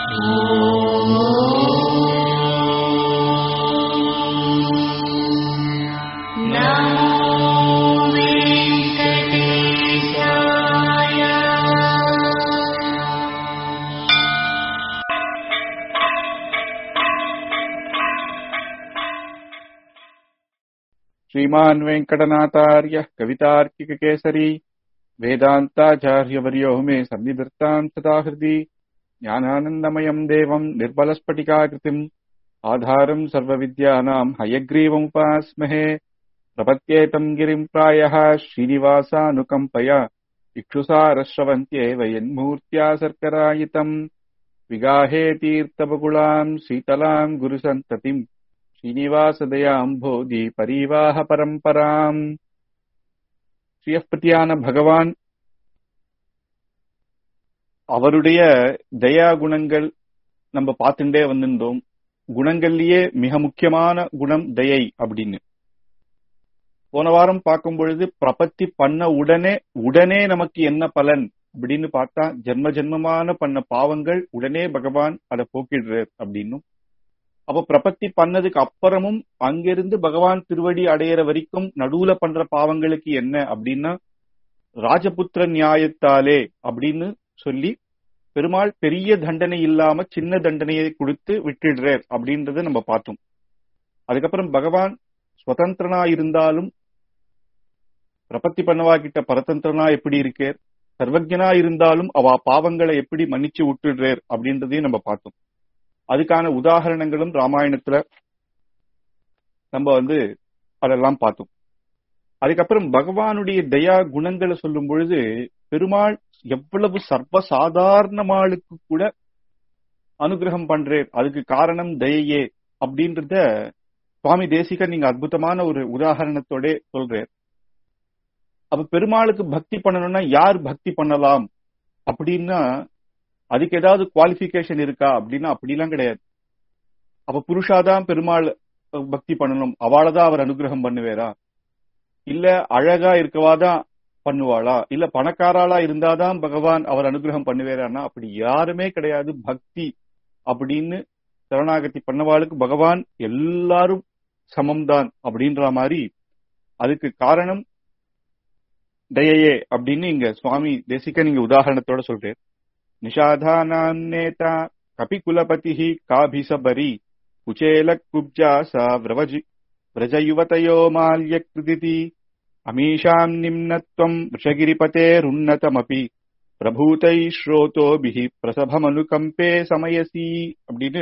श्रीमान् वेङ्कटनाथार्यः कवितार्किककेसरी वेदान्ताचार्यवर्यो मे सन्निधत्ताम् सदा हृदि ज्ञानानन्दमयम् देवम् निर्मलस्फटिकाकृतिम् आधारम् सर्वविद्यानाम् हयग्रीवमुपास्महे प्रपद्येतम् गिरिम् प्रायः श्रीनिवासानुकम्पया इक्षुसारश्रवन्त्येव यन्मूर्त्या सर्करायितम् विगाहे तीर्थबकुलाम् शीतलाम् गुरुसन्ततिम् ஸ்ரீனிவாசதயாம்போதி பரிவாக பரம்பராம் ஸ்ரீயப்பதியான பகவான் அவருடைய தயா குணங்கள் நம்ம பார்த்துட்டே வந்திருந்தோம் குணங்கள்லயே மிக முக்கியமான குணம் தயை அப்படின்னு போன வாரம் பார்க்கும் பொழுது பிரபத்தி பண்ண உடனே உடனே நமக்கு என்ன பலன் அப்படின்னு பார்த்தா ஜென்ம ஜென்மமான பண்ண பாவங்கள் உடனே பகவான் அதை போக்கிடுறார் அப்படின்னும் அப்ப பிரபத்தி பண்ணதுக்கு அப்புறமும் அங்கிருந்து பகவான் திருவடி அடையிற வரைக்கும் நடுவுல பண்ற பாவங்களுக்கு என்ன அப்படின்னா ராஜபுத்திர நியாயத்தாலே அப்படின்னு சொல்லி பெருமாள் பெரிய தண்டனை இல்லாம சின்ன தண்டனையை கொடுத்து விட்டுடுறார் அப்படின்றத நம்ம பார்த்தோம் அதுக்கப்புறம் பகவான் சுதந்திரனா இருந்தாலும் பிரபத்தி பண்ணவா கிட்ட பரதந்திரனா எப்படி இருக்கார் சர்வஜனா இருந்தாலும் அவ பாவங்களை எப்படி மன்னிச்சு விட்டுடுறார் அப்படின்றதையும் நம்ம பார்த்தோம் அதுக்கான உதாகரணங்களும் ராமாயணத்துல நம்ம வந்து அதெல்லாம் பார்த்தோம் அதுக்கப்புறம் பகவானுடைய தயா குணங்களை சொல்லும் பொழுது பெருமாள் எவ்வளவு சர்வசாதாரணமாளுக்கு கூட அனுகிரகம் பண்றேன் அதுக்கு காரணம் தயையே அப்படின்றத சுவாமி தேசிகர் நீங்க அற்புதமான ஒரு உதாகரணத்தோட சொல்றார் அப்ப பெருமாளுக்கு பக்தி பண்ணணும்னா யார் பக்தி பண்ணலாம் அப்படின்னா அதுக்கு ஏதாவது குவாலிபிகேஷன் இருக்கா அப்படின்னா அப்படிலாம் கிடையாது அப்ப புருஷாதான் பெருமாள் பக்தி பண்ணணும் அவளதான் அவர் அனுகிரகம் பண்ணுவேரா இல்ல அழகா இருக்கவாதான் பண்ணுவாளா இல்ல பணக்காராளா இருந்தாதான் பகவான் அவர் அனுகிரகம் பண்ணுவேரானா அப்படி யாருமே கிடையாது பக்தி அப்படின்னு சரணாகதி பண்ணவாளுக்கு பகவான் எல்லாரும் சமம்தான் அப்படின்ற மாதிரி அதுக்கு காரணம் தயையே அப்படின்னு இங்க சுவாமி தேசிக்க நீங்க உதாரணத்தோட சொல்றேன் निषाधानान्नेता कपिकुलपतिः काभिसबरी कुचेलकुब्जा सा व्रवजि व्रजयुवतयो माल्यकृदिति अमीषाम् निम्नत्वम् वृषगिरिपतेरुन्नतमपि பிரபூதை ஸ்ரோதோபிஹி பிரசபமனுகம்பே சமயசி அப்படின்னு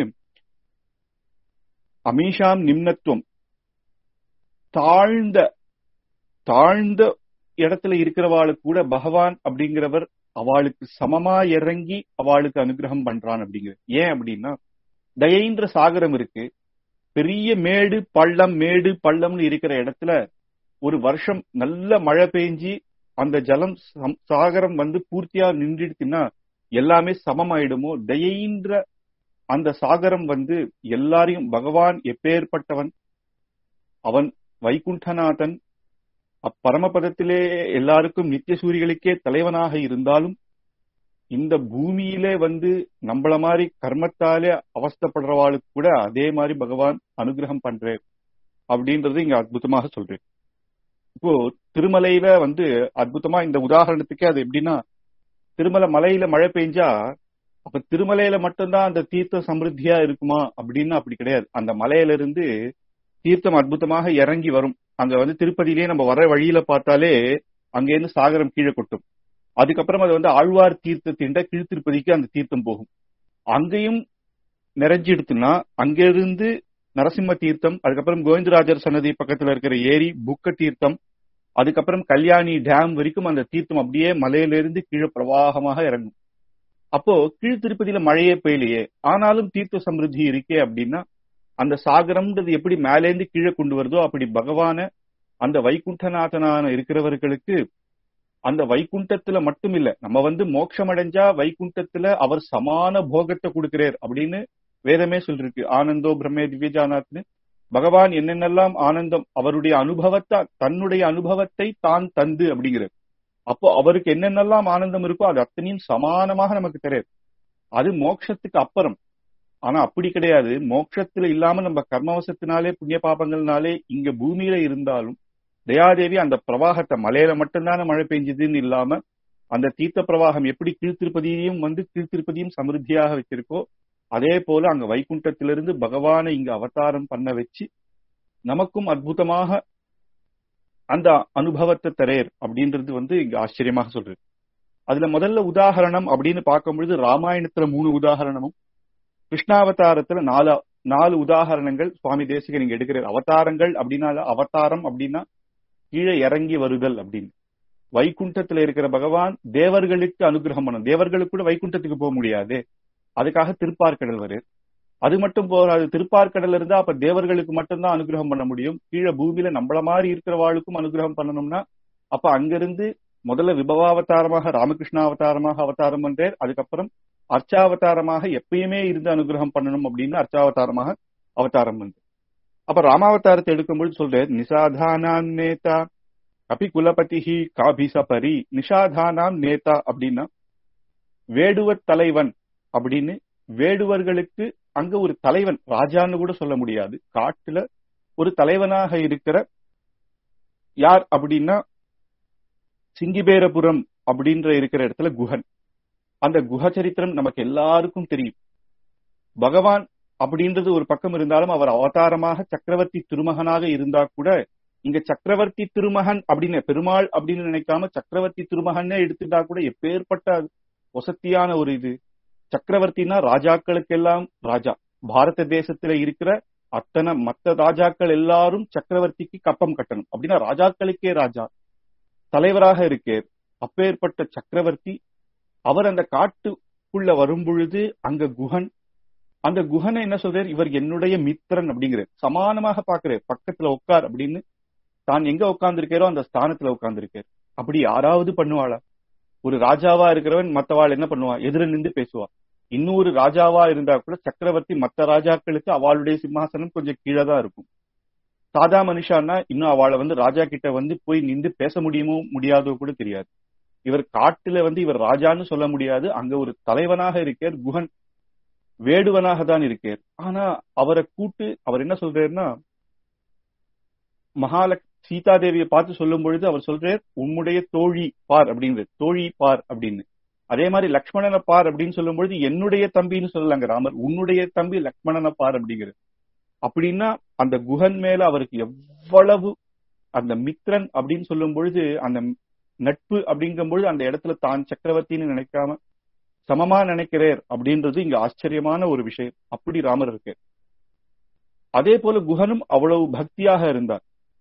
அமீஷாம் நிம்னத்துவம் தாழ்ந்த தாழ்ந்த இடத்துல இருக்கிறவாளுக்கு கூட பகவான் அப்படிங்கிறவர் அவளுக்கு சமமா இறங்கி அவளுக்கு அனுகிரகம் பண்றான் அப்படிங்கிறது ஏன் அப்படின்னா தயைன்ற சாகரம் இருக்கு பெரிய மேடு பள்ளம் மேடு பள்ளம்னு இருக்கிற இடத்துல ஒரு வருஷம் நல்ல மழை பெஞ்சி அந்த ஜலம் சாகரம் வந்து பூர்த்தியா நின்றுடுச்சுன்னா எல்லாமே சமமாயிடுமோ தயைன்ற அந்த சாகரம் வந்து எல்லாரையும் பகவான் எப்பேற்பட்டவன் அவன் வைகுண்டநாதன் அப்பரமபதத்திலே எல்லாருக்கும் நித்திய சூரிகளுக்கே தலைவனாக இருந்தாலும் இந்த பூமியிலே வந்து நம்மள மாதிரி கர்மத்தாலே அவஸ்தப்படுறவாளுக்கு கூட அதே மாதிரி பகவான் அனுகிரகம் பண்றேன் அப்படின்றது இங்க அற்புதமாக சொல்றேன் இப்போ திருமலையில வந்து அற்புதமா இந்த உதாரணத்துக்கே அது எப்படின்னா திருமலை மலையில மழை பெஞ்சா அப்ப திருமலையில மட்டும்தான் அந்த தீர்த்தம் சமிருத்தியா இருக்குமா அப்படின்னு அப்படி கிடையாது அந்த மலையில இருந்து தீர்த்தம் அற்புதமாக இறங்கி வரும் அங்க வந்து திருப்பதியிலேயே நம்ம வர வழியில பார்த்தாலே அங்கேருந்து சாகரம் கீழே கொட்டும் அதுக்கப்புறம் அது வந்து ஆழ்வார் தீர்த்தத்தின் கீழ் திருப்பதிக்கு அந்த தீர்த்தம் போகும் அங்கேயும் நிறைஞ்சிடுத்துன்னா அங்கிருந்து நரசிம்ம தீர்த்தம் அதுக்கப்புறம் கோவிந்தராஜர் சன்னதி பக்கத்துல இருக்கிற ஏரி புக்க தீர்த்தம் அதுக்கப்புறம் கல்யாணி டேம் வரைக்கும் அந்த தீர்த்தம் அப்படியே மலையிலிருந்து கீழே பிரவாகமாக இறங்கும் அப்போ கீழ் திருப்பதியில மழையே பெய்யலையே ஆனாலும் தீர்த்த சமிருத்தி இருக்கே அப்படின்னா அந்த சாகரம்ன்றது எப்படி மேலேந்து கீழே கொண்டு வருதோ அப்படி பகவான அந்த வைகுண்டநாதனான இருக்கிறவர்களுக்கு அந்த வைகுண்டத்துல மட்டும் இல்ல நம்ம வந்து மோட்சம் அடைஞ்சா வைகுண்டத்துல அவர் சமான போகத்தை கொடுக்கிறார் அப்படின்னு வேதமே சொல்லிருக்கு ஆனந்தோ பிரம்மே திவ்யஜானாத்னு பகவான் என்னென்னலாம் ஆனந்தம் அவருடைய அனுபவத்தை தன்னுடைய அனுபவத்தை தான் தந்து அப்படிங்கிறார் அப்போ அவருக்கு என்னென்னலாம் ஆனந்தம் இருக்கோ அது அத்தனையும் சமானமாக நமக்கு தெரியாது அது மோட்சத்துக்கு அப்புறம் ஆனா அப்படி கிடையாது மோட்சத்துல இல்லாம நம்ம கர்மவசத்தினாலே புண்ணிய பாபங்கள்னாலே இங்க பூமியில இருந்தாலும் தயாதேவி அந்த பிரவாகத்தை மலையில மட்டும்தானே மழை பெஞ்சதுன்னு இல்லாம அந்த தீர்த்த பிரவாகம் எப்படி கீழ்த்திருப்பதியையும் வந்து கீழ்த்திருப்பதியும் சமிருத்தியாக வச்சிருக்கோ அதே போல அங்க வைகுண்டத்திலிருந்து பகவானை இங்க அவதாரம் பண்ண வச்சு நமக்கும் அற்புதமாக அந்த அனுபவத்தை தரேர் அப்படின்றது வந்து இங்க ஆச்சரியமாக சொல்றது அதுல முதல்ல உதாகரணம் அப்படின்னு பார்க்கும்பொழுது ராமாயணத்துல மூணு உதாகரணமும் கிருஷ்ணாவதாரத்துல நாலு நாலு உதாகரணங்கள் சுவாமி தேசிகன் இங்க எடுக்கிறார் அவதாரங்கள் அப்படின்னா அவதாரம் அப்படின்னா கீழே இறங்கி வருதல் அப்படின்னு வைகுண்டத்துல இருக்கிற பகவான் தேவர்களுக்கு அனுகிரகம் பண்ணும் தேவர்களுக்கு கூட வைகுண்டத்துக்கு போக முடியாது அதுக்காக திருப்பார்கடல் வரு அது மட்டும் போறாது திருப்பார்கடல் இருந்தா அப்ப தேவர்களுக்கு மட்டும்தான் அனுகிரகம் பண்ண முடியும் கீழே பூமியில நம்மள மாதிரி இருக்கிறவாளுக்கும் அனுகிரகம் பண்ணணும்னா அப்ப அங்கிருந்து முதல்ல விபவாவதாரமாக ராமகிருஷ்ண அவதாரமாக அவதாரம் பண்றார் அதுக்கப்புறம் அர்ச்சாவதாரமாக எப்பயுமே இருந்து அனுகிரகம் பண்ணணும் அப்படின்னு அர்ச்சாவதாரமாக அவதாரம் பண்றார் அப்ப ராமாவதாரத்தை எடுக்கும்போது சொல்றார் நிசாதானான் நேதா கபி குலபதிஹி காபிசபரி நிஷாதானாம் நேதா அப்படின்னா வேடுவர் தலைவன் அப்படின்னு வேடுவர்களுக்கு அங்க ஒரு தலைவன் ராஜான்னு கூட சொல்ல முடியாது காட்டுல ஒரு தலைவனாக இருக்கிற யார் அப்படின்னா சிங்கிபேரபுரம் அப்படின்ற இருக்கிற இடத்துல குஹன் அந்த குஹ சரித்திரம் நமக்கு எல்லாருக்கும் தெரியும் பகவான் அப்படின்றது ஒரு பக்கம் இருந்தாலும் அவர் அவதாரமாக சக்கரவர்த்தி திருமகனாக இருந்தா கூட இங்க சக்கரவர்த்தி திருமகன் அப்படின்னு பெருமாள் அப்படின்னு நினைக்காம சக்கரவர்த்தி திருமகன்னே எடுத்துட்டா கூட எப்பேற்பட்ட வசத்தியான ஒரு இது சக்கரவர்த்தினா ராஜாக்களுக்கெல்லாம் ராஜா பாரத தேசத்துல இருக்கிற அத்தனை மத்த ராஜாக்கள் எல்லாரும் சக்கரவர்த்திக்கு கப்பம் கட்டணும் அப்படின்னா ராஜாக்களுக்கே ராஜா தலைவராக இருக்கேர் அப்பேற்பட்ட சக்கரவர்த்தி அவர் அந்த காட்டுக்குள்ள வரும் பொழுது அங்க குஹன் அந்த குஹனை என்ன சொல்றார் இவர் என்னுடைய மித்திரன் அப்படிங்கிறார் சமானமாக பாக்குறார் பக்கத்துல உட்கார் அப்படின்னு தான் எங்க உட்கார்ந்து அந்த ஸ்தானத்துல உட்கார்ந்து அப்படி யாராவது பண்ணுவாளா ஒரு ராஜாவா இருக்கிறவன் மத்தவாள் என்ன பண்ணுவா எதிர நின்று பேசுவா இன்னொரு ராஜாவா இருந்தா கூட சக்கரவர்த்தி மத்த ராஜாக்களுக்கு அவளுடைய சிம்மாசனம் கொஞ்சம் கீழே தான் இருக்கும் சாதா மனுஷான்னா இன்னும் அவளை வந்து ராஜா கிட்ட வந்து போய் நின்று பேச முடியுமோ முடியாதோ கூட தெரியாது இவர் காட்டுல வந்து இவர் ராஜான்னு சொல்ல முடியாது அங்க ஒரு தலைவனாக இருக்கார் குஹன் வேடுவனாக தான் இருக்கார் ஆனா அவரை கூட்டு அவர் என்ன சொல்றாருன்னா மகாலக் சீதாதேவியை பார்த்து சொல்லும் பொழுது அவர் சொல்றார் உம்முடைய தோழி பார் அப்படிங்கிறது தோழி பார் அப்படின்னு அதே மாதிரி லக்ஷ்மணனை பார் அப்படின்னு சொல்லும் பொழுது என்னுடைய தம்பின்னு சொல்லலாங்க ராமர் உன்னுடைய தம்பி லக்ஷ்மணனை பார் அப்படிங்கிறது அப்படின்னா அந்த குஹன் மேல அவருக்கு எவ்வளவு அந்த மித்ரன் அப்படின்னு சொல்லும் பொழுது அந்த நட்பு அப்படிங்கும் பொழுது அந்த இடத்துல தான் சக்கரவர்த்தின்னு நினைக்காம சமமா நினைக்கிறார் அப்படின்றது இங்க ஆச்சரியமான ஒரு விஷயம் அப்படி ராமர் இருக்கு அதே போல குஹனும் அவ்வளவு பக்தியாக இருந்தார்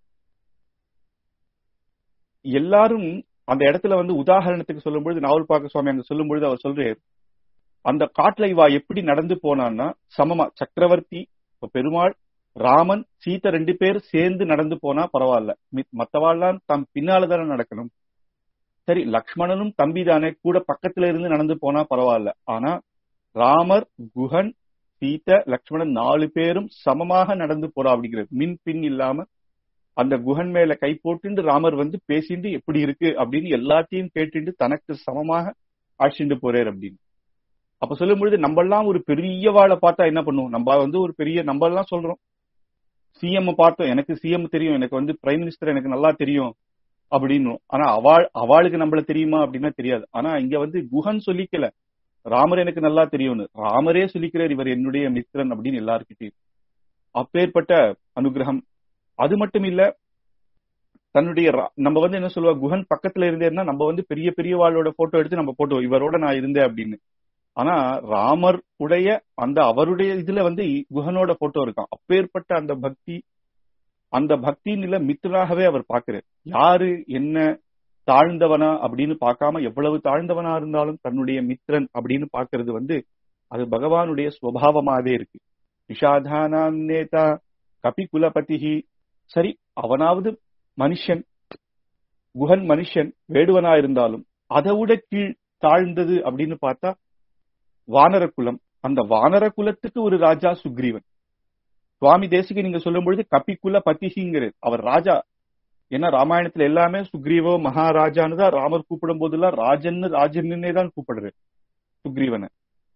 எல்லாரும் அந்த இடத்துல வந்து உதாரணத்துக்கு சொல்லும்பொழுது நாவல் பாக்க சுவாமி அங்க சொல்லும் பொழுது அவர் சொல்றாரு அந்த காட்டுல இவா எப்படி நடந்து போனான்னா சமமா சக்கரவர்த்தி பெருமாள் ராமன் சீத்தை ரெண்டு பேர் சேர்ந்து நடந்து போனா பரவாயில்ல மத்தவாள்லாம் தம் பின்னாலதானே நடக்கணும் சரி லக்ஷ்மணனும் தம்பி தானே கூட பக்கத்துல இருந்து நடந்து போனா பரவாயில்ல ஆனா ராமர் குஹன் சீத்தை லக்ஷ்மணன் நாலு பேரும் சமமாக நடந்து போறா அப்படிங்கிறது மின் பின் இல்லாம அந்த குஹன் மேல கை போட்டு ராமர் வந்து பேசிட்டு எப்படி இருக்கு அப்படின்னு எல்லாத்தையும் கேட்டுட்டு தனக்கு சமமாக ஆட்சிண்டு போறார் அப்படின்னு அப்ப சொல்லும் பொழுது நம்ம எல்லாம் ஒரு பெரிய வாழை பார்த்தா என்ன பண்ணுவோம் நம்ம வந்து ஒரு பெரிய நம்ம எல்லாம் சொல்றோம் சிஎம் பார்த்தோம் எனக்கு சிஎம் தெரியும் எனக்கு வந்து பிரைம் மினிஸ்டர் எனக்கு நல்லா தெரியும் அப்படின்னு ஆனா அவள் அவளுக்கு நம்மள தெரியுமா அப்படின்னா தெரியாது ஆனா இங்க வந்து குஹன் சொல்லிக்கல ராமர் எனக்கு நல்லா தெரியும்னு ராமரே சொல்லிக்கிறார் இவர் என்னுடைய மித்திரன் அப்படின்னு எல்லாருக்கிட்டையும் அப்பேற்பட்ட அனுகிரகம் அது மட்டும் இல்ல தன்னுடைய நம்ம வந்து என்ன சொல்லுவா குஹன் பக்கத்துல இருந்தேன்னா நம்ம வந்து பெரிய பெரிய வாளோட போட்டோ எடுத்து நம்ம போட்டோம் இவரோட நான் இருந்தேன் அப்படின்னு ஆனா ராமர் உடைய அந்த அவருடைய இதுல வந்து குஹனோட போட்டோ இருக்கான் அப்பேற்பட்ட அந்த பக்தி அந்த பக்தியின் இல்ல மித்திராகவே அவர் பாக்குறார் யாரு என்ன தாழ்ந்தவனா அப்படின்னு பார்க்காம எவ்வளவு தாழ்ந்தவனா இருந்தாலும் தன்னுடைய மித்திரன் அப்படின்னு பாக்குறது வந்து அது பகவானுடைய சுவாவமாவே இருக்கு விஷாதானாம் நேதா கபி குலபதிஹி சரி அவனாவது மனுஷன் குஹன் மனுஷன் வேடுவனா இருந்தாலும் அதை விட கீழ் தாழ்ந்தது அப்படின்னு பார்த்தா வானர குலம் அந்த வானர குலத்துக்கு ஒரு ராஜா சுக்ரீவன் சுவாமி தேசிக நீங்க சொல்லும் பொழுது கபிக்குல பத்திகிங்கிறது அவர் ராஜா ஏன்னா ராமாயணத்துல எல்லாமே சுக்ரீவோ மகாராஜான்னு தான் ராமர் கூப்பிடும் போதெல்லாம் ராஜன்னு ராஜன்னே தான் கூப்பிடுறாரு சுக்ரீவனை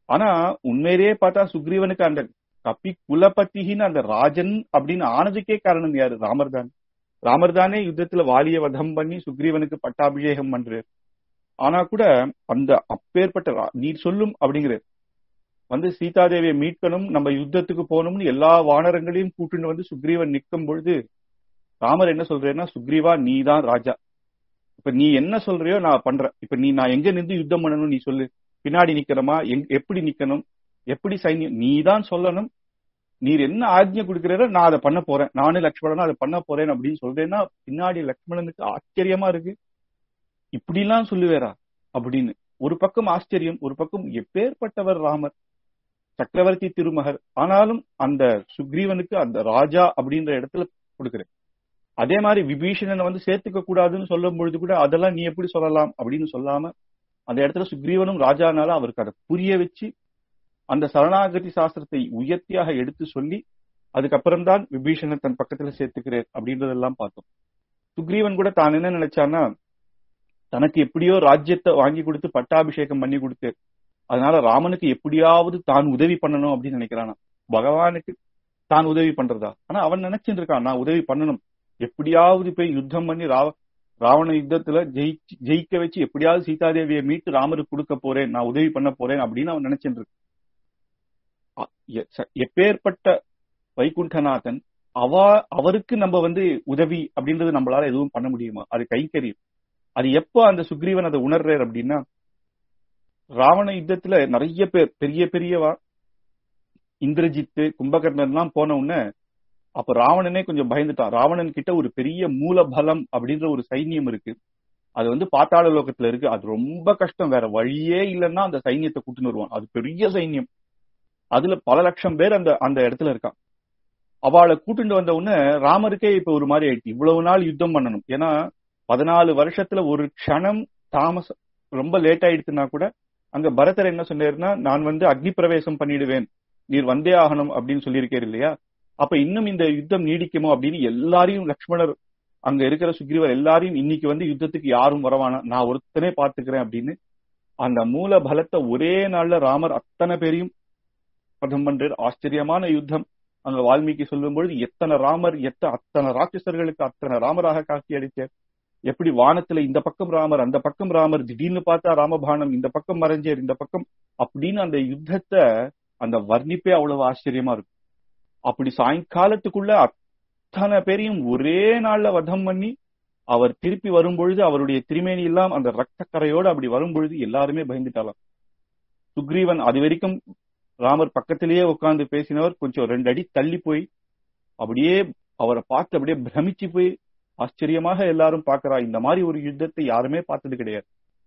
ஆனா உண்மையிலேயே பார்த்தா சுக்ரீவனுக்கு அந்த கப்பி குலபத்தின்னு அந்த ராஜன் அப்படின்னு ஆனதுக்கே காரணம் யாரு ராமர் தான் ராமர் தானே யுத்தத்துல வாலிய வதம் பண்ணி சுக்ரீவனுக்கு பட்டாபிஷேகம் பண்றாரு ஆனா கூட அந்த அப்பேற்பட்ட ரா- நீர் சொல்லும் அப்படிங்கிற வந்து சீதாதேவியை மீட்கணும் நம்ம யுத்தத்துக்கு போகணும்னு எல்லா வானரங்களையும் கூட்டிட்டு வந்து சுக்ரீவன் நிற்கும் பொழுது ராமர் என்ன சொல்றேன்னா சுக்ரீவா நீ தான் ராஜா இப்ப நீ என்ன சொல்றியோ நான் பண்றேன் இப்ப நீ நான் எங்க நின்று யுத்தம் பண்ணணும் நீ சொல்லு பின்னாடி நிக்கிறமா எங் எப்படி நிக்கணும் எப்படி சைன்யம் நீ தான் சொல்லணும் நீர் என்ன ஆக்ஞை கொடுக்கிறீரோ நான் அதை பண்ண போறேன் நானும் லக்ஷ்மணனும் அதை பண்ண போறேன் அப்படின்னு சொல்றேன்னா பின்னாடி லக்ஷ்மணனுக்கு ஆச்சரியமா இருக்கு இப்படி எல்லாம் சொல்லுவேரா அப்படின்னு ஒரு பக்கம் ஆச்சரியம் ஒரு பக்கம் எப்பேற்பட்டவர் ராமர் சக்கரவர்த்தி திருமகர் ஆனாலும் அந்த சுக்ரீவனுக்கு அந்த ராஜா அப்படின்ற இடத்துல கொடுக்கிறேன் அதே மாதிரி விபீஷணனை வந்து சேர்த்துக்க கூடாதுன்னு சொல்லும் பொழுது கூட அதெல்லாம் நீ எப்படி சொல்லலாம் அப்படின்னு சொல்லாம அந்த இடத்துல சுக்ரீவனும் ராஜானால அவருக்கு அதை புரிய வச்சு அந்த சரணாகதி சாஸ்திரத்தை உயர்த்தியாக எடுத்து சொல்லி அதுக்கப்புறம் தான் விபீஷணன் தன் பக்கத்துல சேர்த்துக்கிறார் அப்படின்றதெல்லாம் பார்த்தோம் சுக்ரீவன் கூட தான் என்ன நினைச்சான்னா தனக்கு எப்படியோ ராஜ்யத்தை வாங்கி கொடுத்து பட்டாபிஷேகம் பண்ணி கொடுத்து அதனால ராமனுக்கு எப்படியாவது தான் உதவி பண்ணணும் அப்படின்னு நினைக்கிறானா பகவானுக்கு தான் உதவி பண்றதா ஆனா அவன் நினைச்சிட்டு இருக்கான் நான் உதவி பண்ணணும் எப்படியாவது போய் யுத்தம் பண்ணி ராவ ராவண யுத்தத்துல ஜெயிச்சு ஜெயிக்க வச்சு எப்படியாவது சீதாதேவியை மீட்டு ராமருக்கு கொடுக்க போறேன் நான் உதவி பண்ண போறேன் அப்படின்னு அவன் நினைச்சிட்டு இருக்கான் அ- எ- ச- எப்பேற்பட்ட வைகுண்டநாதன் அவ அவருக்கு நம்ம வந்து உதவி அப்படின்றது நம்மளால எதுவும் பண்ண முடியுமா அது கைக்கரியம் அது எப்போ அந்த சுக்ரீவன் அதை உணர்றார் அப்படின்னா ராவண யுத்தத்துல நிறைய பேர் பெரிய பெரியவா இந்திரஜித்து கும்பகர்ணன் எல்லாம் போன உடனே அப்ப ராவணனே கொஞ்சம் பயந்துட்டான் ராவணன் கிட்ட ஒரு பெரிய மூலபலம் அப்படின்ற ஒரு சைன்யம் இருக்கு அது வந்து பாத்தாள லோகத்துல இருக்கு அது ரொம்ப கஷ்டம் வேற வழியே இல்லைன்னா அந்த சைன்யத்தை கூட்டின்னு வருவான் அது பெரிய சைன்யம் அதுல பல லட்சம் பேர் அந்த அந்த இடத்துல இருக்கான் அவளை கூட்டிட்டு வந்த உடனே ராமருக்கே இப்ப ஒரு மாதிரி ஆயிடுச்சு இவ்வளவு நாள் யுத்தம் பண்ணணும் ஏன்னா பதினாலு வருஷத்துல ஒரு க்ஷணம் தாமசம் ரொம்ப லேட் ஆயிடுச்சுன்னா கூட அங்க பரதர் என்ன சொன்னாருன்னா நான் வந்து அக்னி பிரவேசம் பண்ணிடுவேன் நீர் வந்தே ஆகணும் அப்படின்னு சொல்லியிருக்காரு இல்லையா அப்ப இன்னும் இந்த யுத்தம் நீடிக்குமோ அப்படின்னு எல்லாரையும் லக்ஷ்மணர் அங்க இருக்கிற சுக்ரீவர் எல்லாரையும் இன்னைக்கு வந்து யுத்தத்துக்கு யாரும் வரவானா நான் ஒருத்தனே பாத்துக்கிறேன் அப்படின்னு அந்த மூல பலத்தை ஒரே நாள்ல ராமர் அத்தனை பேரையும் பதம் பண்றார் ஆச்சரியமான யுத்தம் அங்க வால்மீகி சொல்லும் பொழுது எத்தனை ராமர் எத்த அத்தனை ராட்சசர்களுக்கு அத்தனை ராமராக காட்சி அளித்தார் எப்படி வானத்துல இந்த பக்கம் ராமர் அந்த பக்கம் ராமர் திடீர்னு பார்த்தா ராமபானம் இந்த பக்கம் மறைஞ்சார் இந்த பக்கம் அப்படின்னு அந்த யுத்தத்தை அந்த வர்ணிப்பே அவ்வளவு ஆச்சரியமா இருக்கும் அப்படி சாயங்காலத்துக்குள்ள அத்தனை பேரையும் ஒரே நாள்ல வதம் பண்ணி அவர் திருப்பி வரும்பொழுது அவருடைய திருமேனி எல்லாம் அந்த ரத்த கரையோடு அப்படி வரும்பொழுது எல்லாருமே பயந்துட்டாலாம் சுக்ரீவன் அது வரைக்கும் ராமர் பக்கத்திலேயே உட்கார்ந்து பேசினவர் கொஞ்சம் ரெண்டு அடி தள்ளி போய் அப்படியே அவரை பார்த்து அப்படியே பிரமிச்சு போய் ஆச்சரியமாக எல்லாரும் பார்க்கறா இந்த மாதிரி ஒரு யுத்தத்தை யாருமே பார்த்தது கிடையாது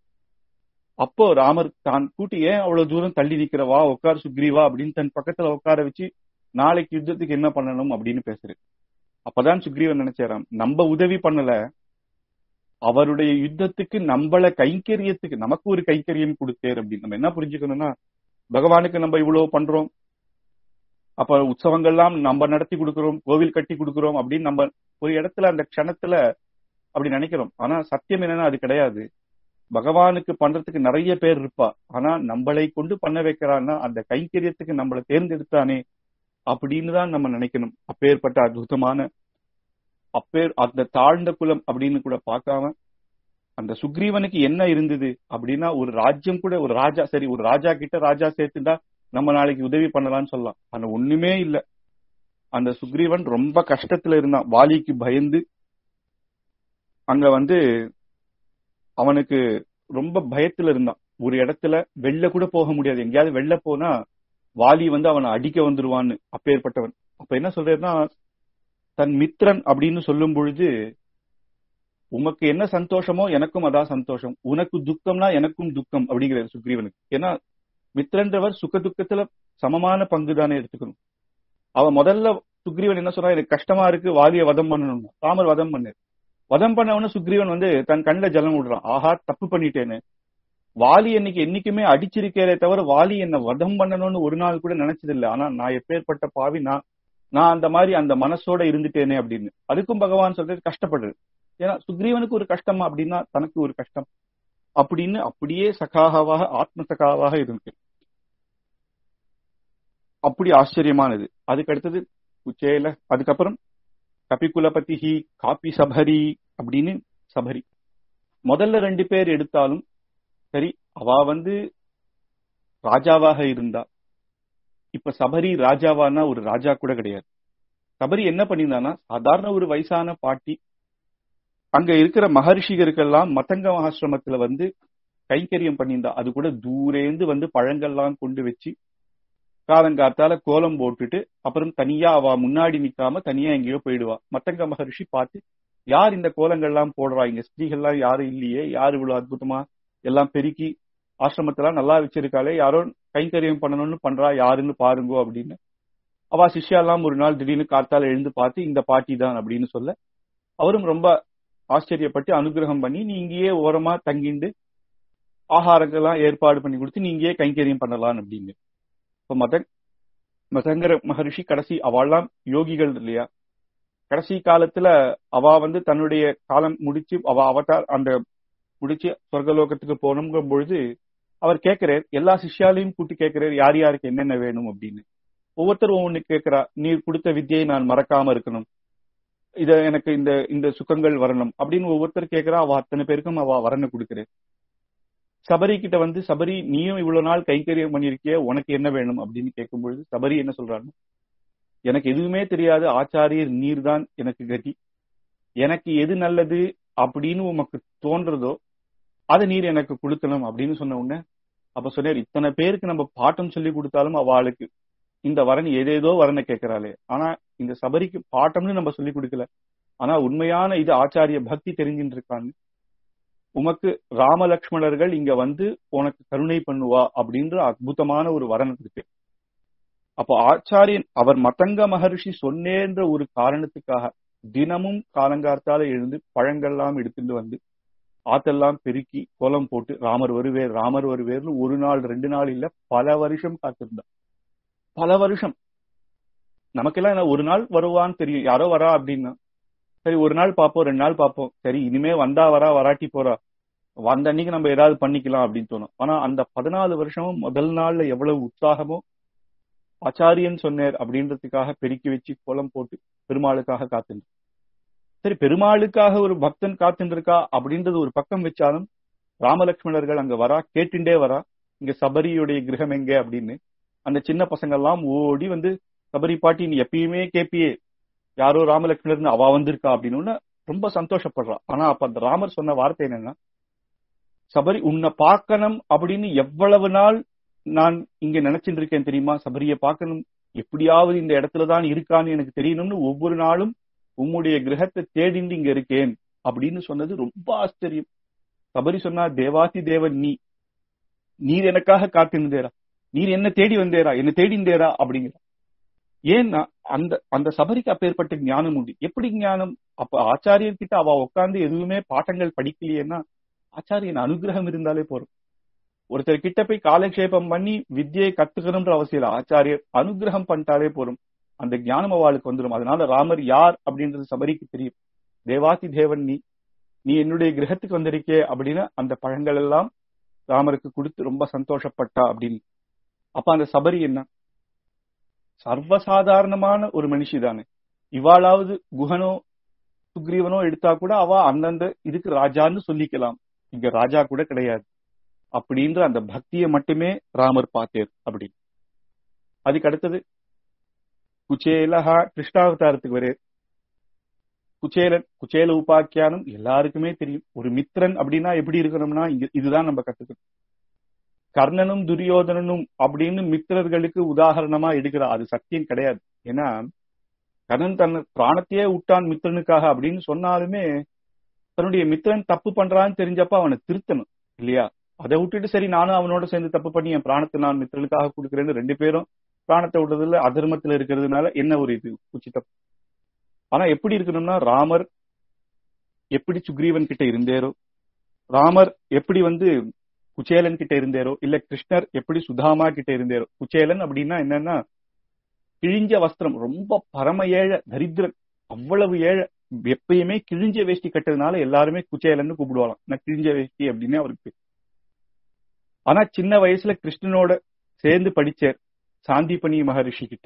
அப்போ ராமர் தான் கூட்டி ஏன் அவ்வளவு தூரம் தள்ளி நிக்கிறவா உட்கார் சுக்ரீவா அப்படின்னு தன் பக்கத்துல உட்கார வச்சு நாளைக்கு யுத்தத்துக்கு என்ன பண்ணணும் அப்படின்னு பேசுறேன் அப்பதான் சுக்ரீவன் நினைச்சாராம் நம்ம உதவி பண்ணல அவருடைய யுத்தத்துக்கு நம்மள கைங்கரியத்துக்கு நமக்கு ஒரு கைங்கரியம் கொடுத்தேர் அப்படின்னு நம்ம என்ன புரிஞ்சுக்கணும்னா பகவானுக்கு நம்ம இவ்வளவு பண்றோம் அப்ப உற்சவங்கள்லாம் நம்ம நடத்தி கொடுக்கிறோம் கோவில் கட்டி கொடுக்கிறோம் அப்படின்னு நம்ம ஒரு இடத்துல அந்த க்ஷணத்துல அப்படி நினைக்கிறோம் ஆனா சத்தியம் என்னன்னா அது கிடையாது பகவானுக்கு பண்றதுக்கு நிறைய பேர் இருப்பா ஆனா நம்மளை கொண்டு பண்ண வைக்கிறான்னா அந்த கைங்கரியத்துக்கு நம்மளை தேர்ந்தெடுத்தானே அப்படின்னு தான் நம்ம நினைக்கணும் அப்பேற்பட்ட அற்புதமான அப்பேர் அந்த தாழ்ந்த குலம் அப்படின்னு கூட பார்க்காம அந்த சுக்ரீவனுக்கு என்ன இருந்தது அப்படின்னா ஒரு ராஜ்யம் கூட ஒரு ராஜா சரி ஒரு ராஜா கிட்ட ராஜா சேர்த்துட்டா நம்ம நாளைக்கு உதவி பண்ணலாம்னு சொல்லலாம் ஆனா ஒண்ணுமே இல்ல அந்த சுக்ரீவன் ரொம்ப கஷ்டத்துல இருந்தான் வாலிக்கு பயந்து அங்க வந்து அவனுக்கு ரொம்ப பயத்துல இருந்தான் ஒரு இடத்துல வெளில கூட போக முடியாது எங்கேயாவது வெளில போனா வாலி வந்து அவனை அடிக்க வந்துருவான்னு அப்பேற்பட்டவன் அப்ப என்ன சொல்றேன்னா தன் மித்ரன் அப்படின்னு சொல்லும் பொழுது உமக்கு என்ன சந்தோஷமோ எனக்கும் அதான் சந்தோஷம் உனக்கு துக்கம்னா எனக்கும் துக்கம் அப்படிங்கிறார் சுக்ரீவனுக்கு ஏன்னா மித்ரன்றவர் சுக துக்கத்துல சமமான பங்கு தானே எடுத்துக்கணும் அவன் முதல்ல சுக்ரீவன் என்ன சொன்னா எனக்கு கஷ்டமா இருக்கு வாலிய வதம் பண்ணணும் ராமர் வதம் பண்ணு வதம் பண்ணவன சுக்ரீவன் வந்து தன் கண்ணுல ஜலம் விடுறான் ஆஹா தப்பு பண்ணிட்டேன்னு வாலி என்னைக்கு என்னைக்குமே அடிச்சிருக்கிறே தவிர வாலி என்ன வதம் பண்ணணும்னு ஒரு நாள் கூட நினைச்சது இல்லை ஆனா நான் எப்பேற்பட்ட பாவி நான் நான் அந்த மாதிரி அந்த மனசோட இருந்துட்டேனே அப்படின்னு அதுக்கும் பகவான் சொல்றது கஷ்டப்படுறது ஏன்னா சுக்ரீவனுக்கு ஒரு கஷ்டமா அப்படின்னா தனக்கு ஒரு கஷ்டம் அப்படின்னு அப்படியே சகாவாக ஆத்ம சகாவாக இருக்கு அப்படி ஆச்சரியமானது அதுக்கு அடுத்தது குச்சேல அதுக்கப்புறம் கபிகுலபதி ஹி காப்பி சபரி அப்படின்னு சபரி முதல்ல ரெண்டு பேர் எடுத்தாலும் சரி அவ வந்து ராஜாவாக இருந்தா இப்ப சபரி ராஜாவானா ஒரு ராஜா கூட கிடையாது சபரி என்ன பண்ணியிருந்தானா சாதாரண ஒரு வயசான பாட்டி அங்க இருக்கிற மகர்ஷிகருக்கெல்லாம் மத்தங்க மகாசிரமத்துல வந்து கைங்கரியம் பண்ணியிருந்தா அது கூட தூரேந்து வந்து பழங்கள்லாம் கொண்டு வச்சு காலங்காத்தால கோலம் போட்டுட்டு அப்புறம் தனியா அவ முன்னாடி நிக்காம தனியா எங்கேயோ போயிடுவா மத்தங்க மகர்ஷி பார்த்து யார் இந்த கோலங்கள்லாம் போடுறா இங்க ஸ்திரீகள்லாம் யாரும் இல்லையே யார் இவ்வளவு அற்புதமா எல்லாம் பெருக்கி ஆசிரமத்தெல்லாம் நல்லா வச்சிருக்காளே யாரோ கைங்கரியம் பண்ணணும்னு பண்றா யாருன்னு பாருங்கோ அப்படின்னு அவ சிஷ்யாலாம் ஒரு நாள் திடீர்னு காத்தால எழுந்து பார்த்து இந்த பாட்டி தான் அப்படின்னு சொல்ல அவரும் ரொம்ப ஆச்சரியப்பட்டு அனுகிரகம் பண்ணி நீ இங்கேயே ஓரமா தங்கிண்டு ஆகாரங்கள்லாம் ஏற்பாடு பண்ணி கொடுத்து நீ இங்கேயே கைங்கரியம் பண்ணலாம் அப்படின்னு இப்ப மத மதங்கர மகரிஷி கடைசி அவள்லாம் யோகிகள் இல்லையா கடைசி காலத்துல அவ வந்து தன்னுடைய காலம் முடிச்சு அவ அவதார் அந்த முடிச்சு சொர்க்கலோகத்துக்கு போகணுங்கும் பொழுது அவர் கேட்கிறார் எல்லா சிஷ்யாலையும் கூட்டி கேட்கிறார் யார் யாருக்கு என்னென்ன வேணும் அப்படின்னு ஒவ்வொருத்தரும் ஒவ்வொன்னு கேட்கிறா நீர் கொடுத்த வித்தியை நான் மறக்காம இருக்கணும் இத எனக்கு இந்த இந்த சுகங்கள் வரணும் அப்படின்னு ஒவ்வொருத்தர் கேட்கிறா அவ அத்தனை பேருக்கும் அவ வரணும் கொடுக்கிறேன் சபரி கிட்ட வந்து சபரி நீயும் இவ்வளவு நாள் கைங்கரியம் பண்ணிருக்கிய உனக்கு என்ன வேணும் அப்படின்னு கேட்கும்பொழுது சபரி என்ன சொல்றாரு எனக்கு எதுவுமே தெரியாது ஆச்சாரியர் நீர் தான் எனக்கு கதி எனக்கு எது நல்லது அப்படின்னு உமக்கு தோன்றதோ அதை நீர் எனக்கு கொடுக்கணும் அப்படின்னு சொன்ன உடனே அப்ப சொன்னார் இத்தனை பேருக்கு நம்ம பாட்டம் சொல்லி கொடுத்தாலும் அவளுக்கு இந்த வரன் ஏதேதோ வரனை கேட்கிறாளே ஆனா இந்த சபரிக்கு பாட்டம்னு நம்ம சொல்லி கொடுக்கல ஆனா உண்மையான இது ஆச்சாரிய பக்தி தெரிஞ்சுட்டு இருக்காங்க உமக்கு ராமலக்ஷ்மணர்கள் இங்க வந்து உனக்கு கருணை பண்ணுவா அப்படின்ற அற்புதமான ஒரு வரன் இருக்கு அப்போ ஆச்சாரியன் அவர் மதங்க மகர்ஷி சொன்னேன்ற ஒரு காரணத்துக்காக தினமும் காலங்கார்த்தால எழுந்து பழங்கள்லாம் எடுத்துட்டு வந்து ஆத்தெல்லாம் பெருக்கி கோலம் போட்டு ராமர் வருவேர் ராமர் வருவேர்னு ஒரு நாள் ரெண்டு நாள் இல்ல பல வருஷம் காத்திருந்தா பல வருஷம் நமக்கெல்லாம் என்ன ஒரு நாள் வருவான்னு தெரியும் யாரோ வரா அப்படின்னா சரி ஒரு நாள் பார்ப்போம் ரெண்டு நாள் பார்ப்போம் சரி இனிமே வந்தா வரா வராட்டி போறா வந்த அன்னைக்கு நம்ம ஏதாவது பண்ணிக்கலாம் அப்படின்னு தோணும் ஆனா அந்த பதினாலு வருஷமும் முதல் நாள்ல எவ்வளவு உற்சாகமோ ஆச்சாரியன் சொன்னார் அப்படின்றதுக்காக பெருக்கி வச்சு கோலம் போட்டு பெருமாளுக்காக காத்துண்டு சரி பெருமாளுக்காக ஒரு பக்தன் காத்துட்டு இருக்கா அப்படின்றது ஒரு பக்கம் வச்சாலும் ராமலட்சுமணர்கள் அங்க வரா கேட்டுண்டே வரா இங்க சபரியுடைய கிரகம் எங்க அப்படின்னு அந்த சின்ன பசங்க எல்லாம் ஓடி வந்து சபரி பாட்டி நீ எப்பயுமே கேப்பியே யாரோ ராமலட்சுமணர்னு அவ வந்திருக்கா அப்படின்னு ரொம்ப சந்தோஷப்படுறா ஆனா அப்ப அந்த ராமர் சொன்ன வார்த்தை என்னன்னா சபரி உன்னை பார்க்கணும் அப்படின்னு எவ்வளவு நாள் நான் இங்க நினைச்சிட்டு இருக்கேன் தெரியுமா சபரிய பார்க்கணும் எப்படியாவது இந்த இடத்துலதான் இருக்கான்னு எனக்கு தெரியணும்னு ஒவ்வொரு நாளும் உம்முடைய கிரகத்தை தேடிந்து இங்க இருக்கேன் அப்படின்னு சொன்னது ரொம்ப ஆச்சரியம் சபரி சொன்னா தேவாதி தேவன் நீ நீர் எனக்காக காத்திருந்தேரா நீர் என்ன தேடி வந்தேரா என்ன தேடிந்தேரா அப்படிங்கிற ஏன்னா அந்த அந்த சபரிக்கு அப்பேற்பட்ட ஞானம் உண்டு எப்படி ஞானம் அப்ப ஆச்சாரியர் கிட்ட அவ உட்கார்ந்து எதுவுமே பாட்டங்கள் படிக்கலையேன்னா ஆச்சாரியன் அனுகிரகம் இருந்தாலே போறோம் ஒருத்தர் கிட்ட போய் காலக்ஷேபம் பண்ணி வித்தியை கத்துக்கணும்ன்ற அவசியம் இல்லை ஆச்சாரியர் அனுகிரகம் பண்ணிட்டாலே போறோம் அந்த ஞானம் அவளுக்கு வந்துடும் அதனால ராமர் யார் அப்படின்றது சபரிக்கு தெரியும் தேவாதி தேவன் நீ நீ என்னுடைய கிரகத்துக்கு வந்திருக்கே அப்படின்னு அந்த பழங்கள் எல்லாம் ராமருக்கு கொடுத்து ரொம்ப சந்தோஷப்பட்டா அப்படின்னு அப்ப அந்த சபரி என்ன சர்வசாதாரணமான ஒரு மனுஷி தானே இவாளாவது குஹனோ சுக்ரீவனோ எடுத்தா கூட அவ அந்தந்த இதுக்கு ராஜான்னு சொல்லிக்கலாம் இங்க ராஜா கூட கிடையாது அப்படின்ற அந்த பக்தியை மட்டுமே ராமர் பார்த்தேர் அப்படி அதுக்கு அடுத்தது குச்சேலஹா கிருஷ்ணாவதாரத்துக்கு வரே குச்சேலன் குச்சேல உபாக்கியானம் எல்லாருக்குமே தெரியும் ஒரு மித்திரன் அப்படின்னா எப்படி இருக்கணும்னா இங்க இதுதான் நம்ம கத்துக்கணும் கர்ணனும் துரியோதனனும் அப்படின்னு மித்திரர்களுக்கு உதாரணமா எடுக்கிறா அது சத்தியம் கிடையாது ஏன்னா கர்ணன் தன் பிராணத்தையே விட்டான் மித்திரனுக்காக அப்படின்னு சொன்னாலுமே தன்னுடைய மித்திரன் தப்பு பண்றான்னு தெரிஞ்சப்ப அவனை திருத்தணும் இல்லையா அதை விட்டுட்டு சரி நானும் அவனோட சேர்ந்து தப்பு பண்ணி என் பிராணத்தை நான் மித்திரனுக்காக கொடுக்குறேன்னு ரெண்டு பேரும் பிராணத்தை விடுறதுல அதர்மத்துல இருக்கிறதுனால என்ன ஒரு இது உச்சித்தம் ஆனா எப்படி இருக்கணும்னா ராமர் எப்படி சுக்ரீவன் கிட்ட இருந்தேரோ ராமர் எப்படி வந்து குச்சேலன் கிட்ட இருந்தேரோ இல்ல கிருஷ்ணர் எப்படி சுதாமா கிட்ட இருந்தேரோ குச்சேலன் அப்படின்னா என்னன்னா கிழிஞ்ச வஸ்திரம் ரொம்ப பரம ஏழை தரித்திரன் அவ்வளவு ஏழை எப்பயுமே கிழிஞ்ச வேஷ்டி கட்டுறதுனால எல்லாருமே குச்சேலன்னு கூப்பிடுவாங்க நான் கிழிஞ்ச வேஷ்டி அப்படின்னு அவருக்கு ஆனா சின்ன வயசுல கிருஷ்ணனோட சேர்ந்து படிச்சார் சாந்திபனி மகரிஷி கிட்ட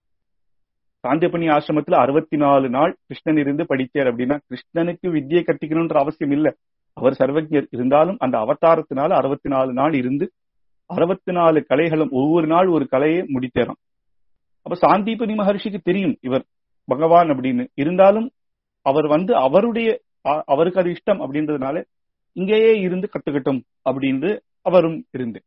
சாந்திபனி ஆசிரமத்துல அறுபத்தி நாலு நாள் கிருஷ்ணன் இருந்து படிச்சார் அப்படின்னா கிருஷ்ணனுக்கு வித்தியை கட்டிக்கணும்ன்ற அவசியம் இல்ல அவர் சர்வஜர் இருந்தாலும் அந்த அவதாரத்தினால அறுபத்தி நாலு நாள் இருந்து அறுபத்தி நாலு கலைகளும் ஒவ்வொரு நாள் ஒரு கலையை முடித்தேறான் அப்ப சாந்திபனி மகர்ஷிக்கு தெரியும் இவர் பகவான் அப்படின்னு இருந்தாலும் அவர் வந்து அவருடைய அவருக்கு அது இஷ்டம் அப்படின்றதுனால இங்கேயே இருந்து கத்துக்கட்டும் அப்படின்னு அவரும் இருந்து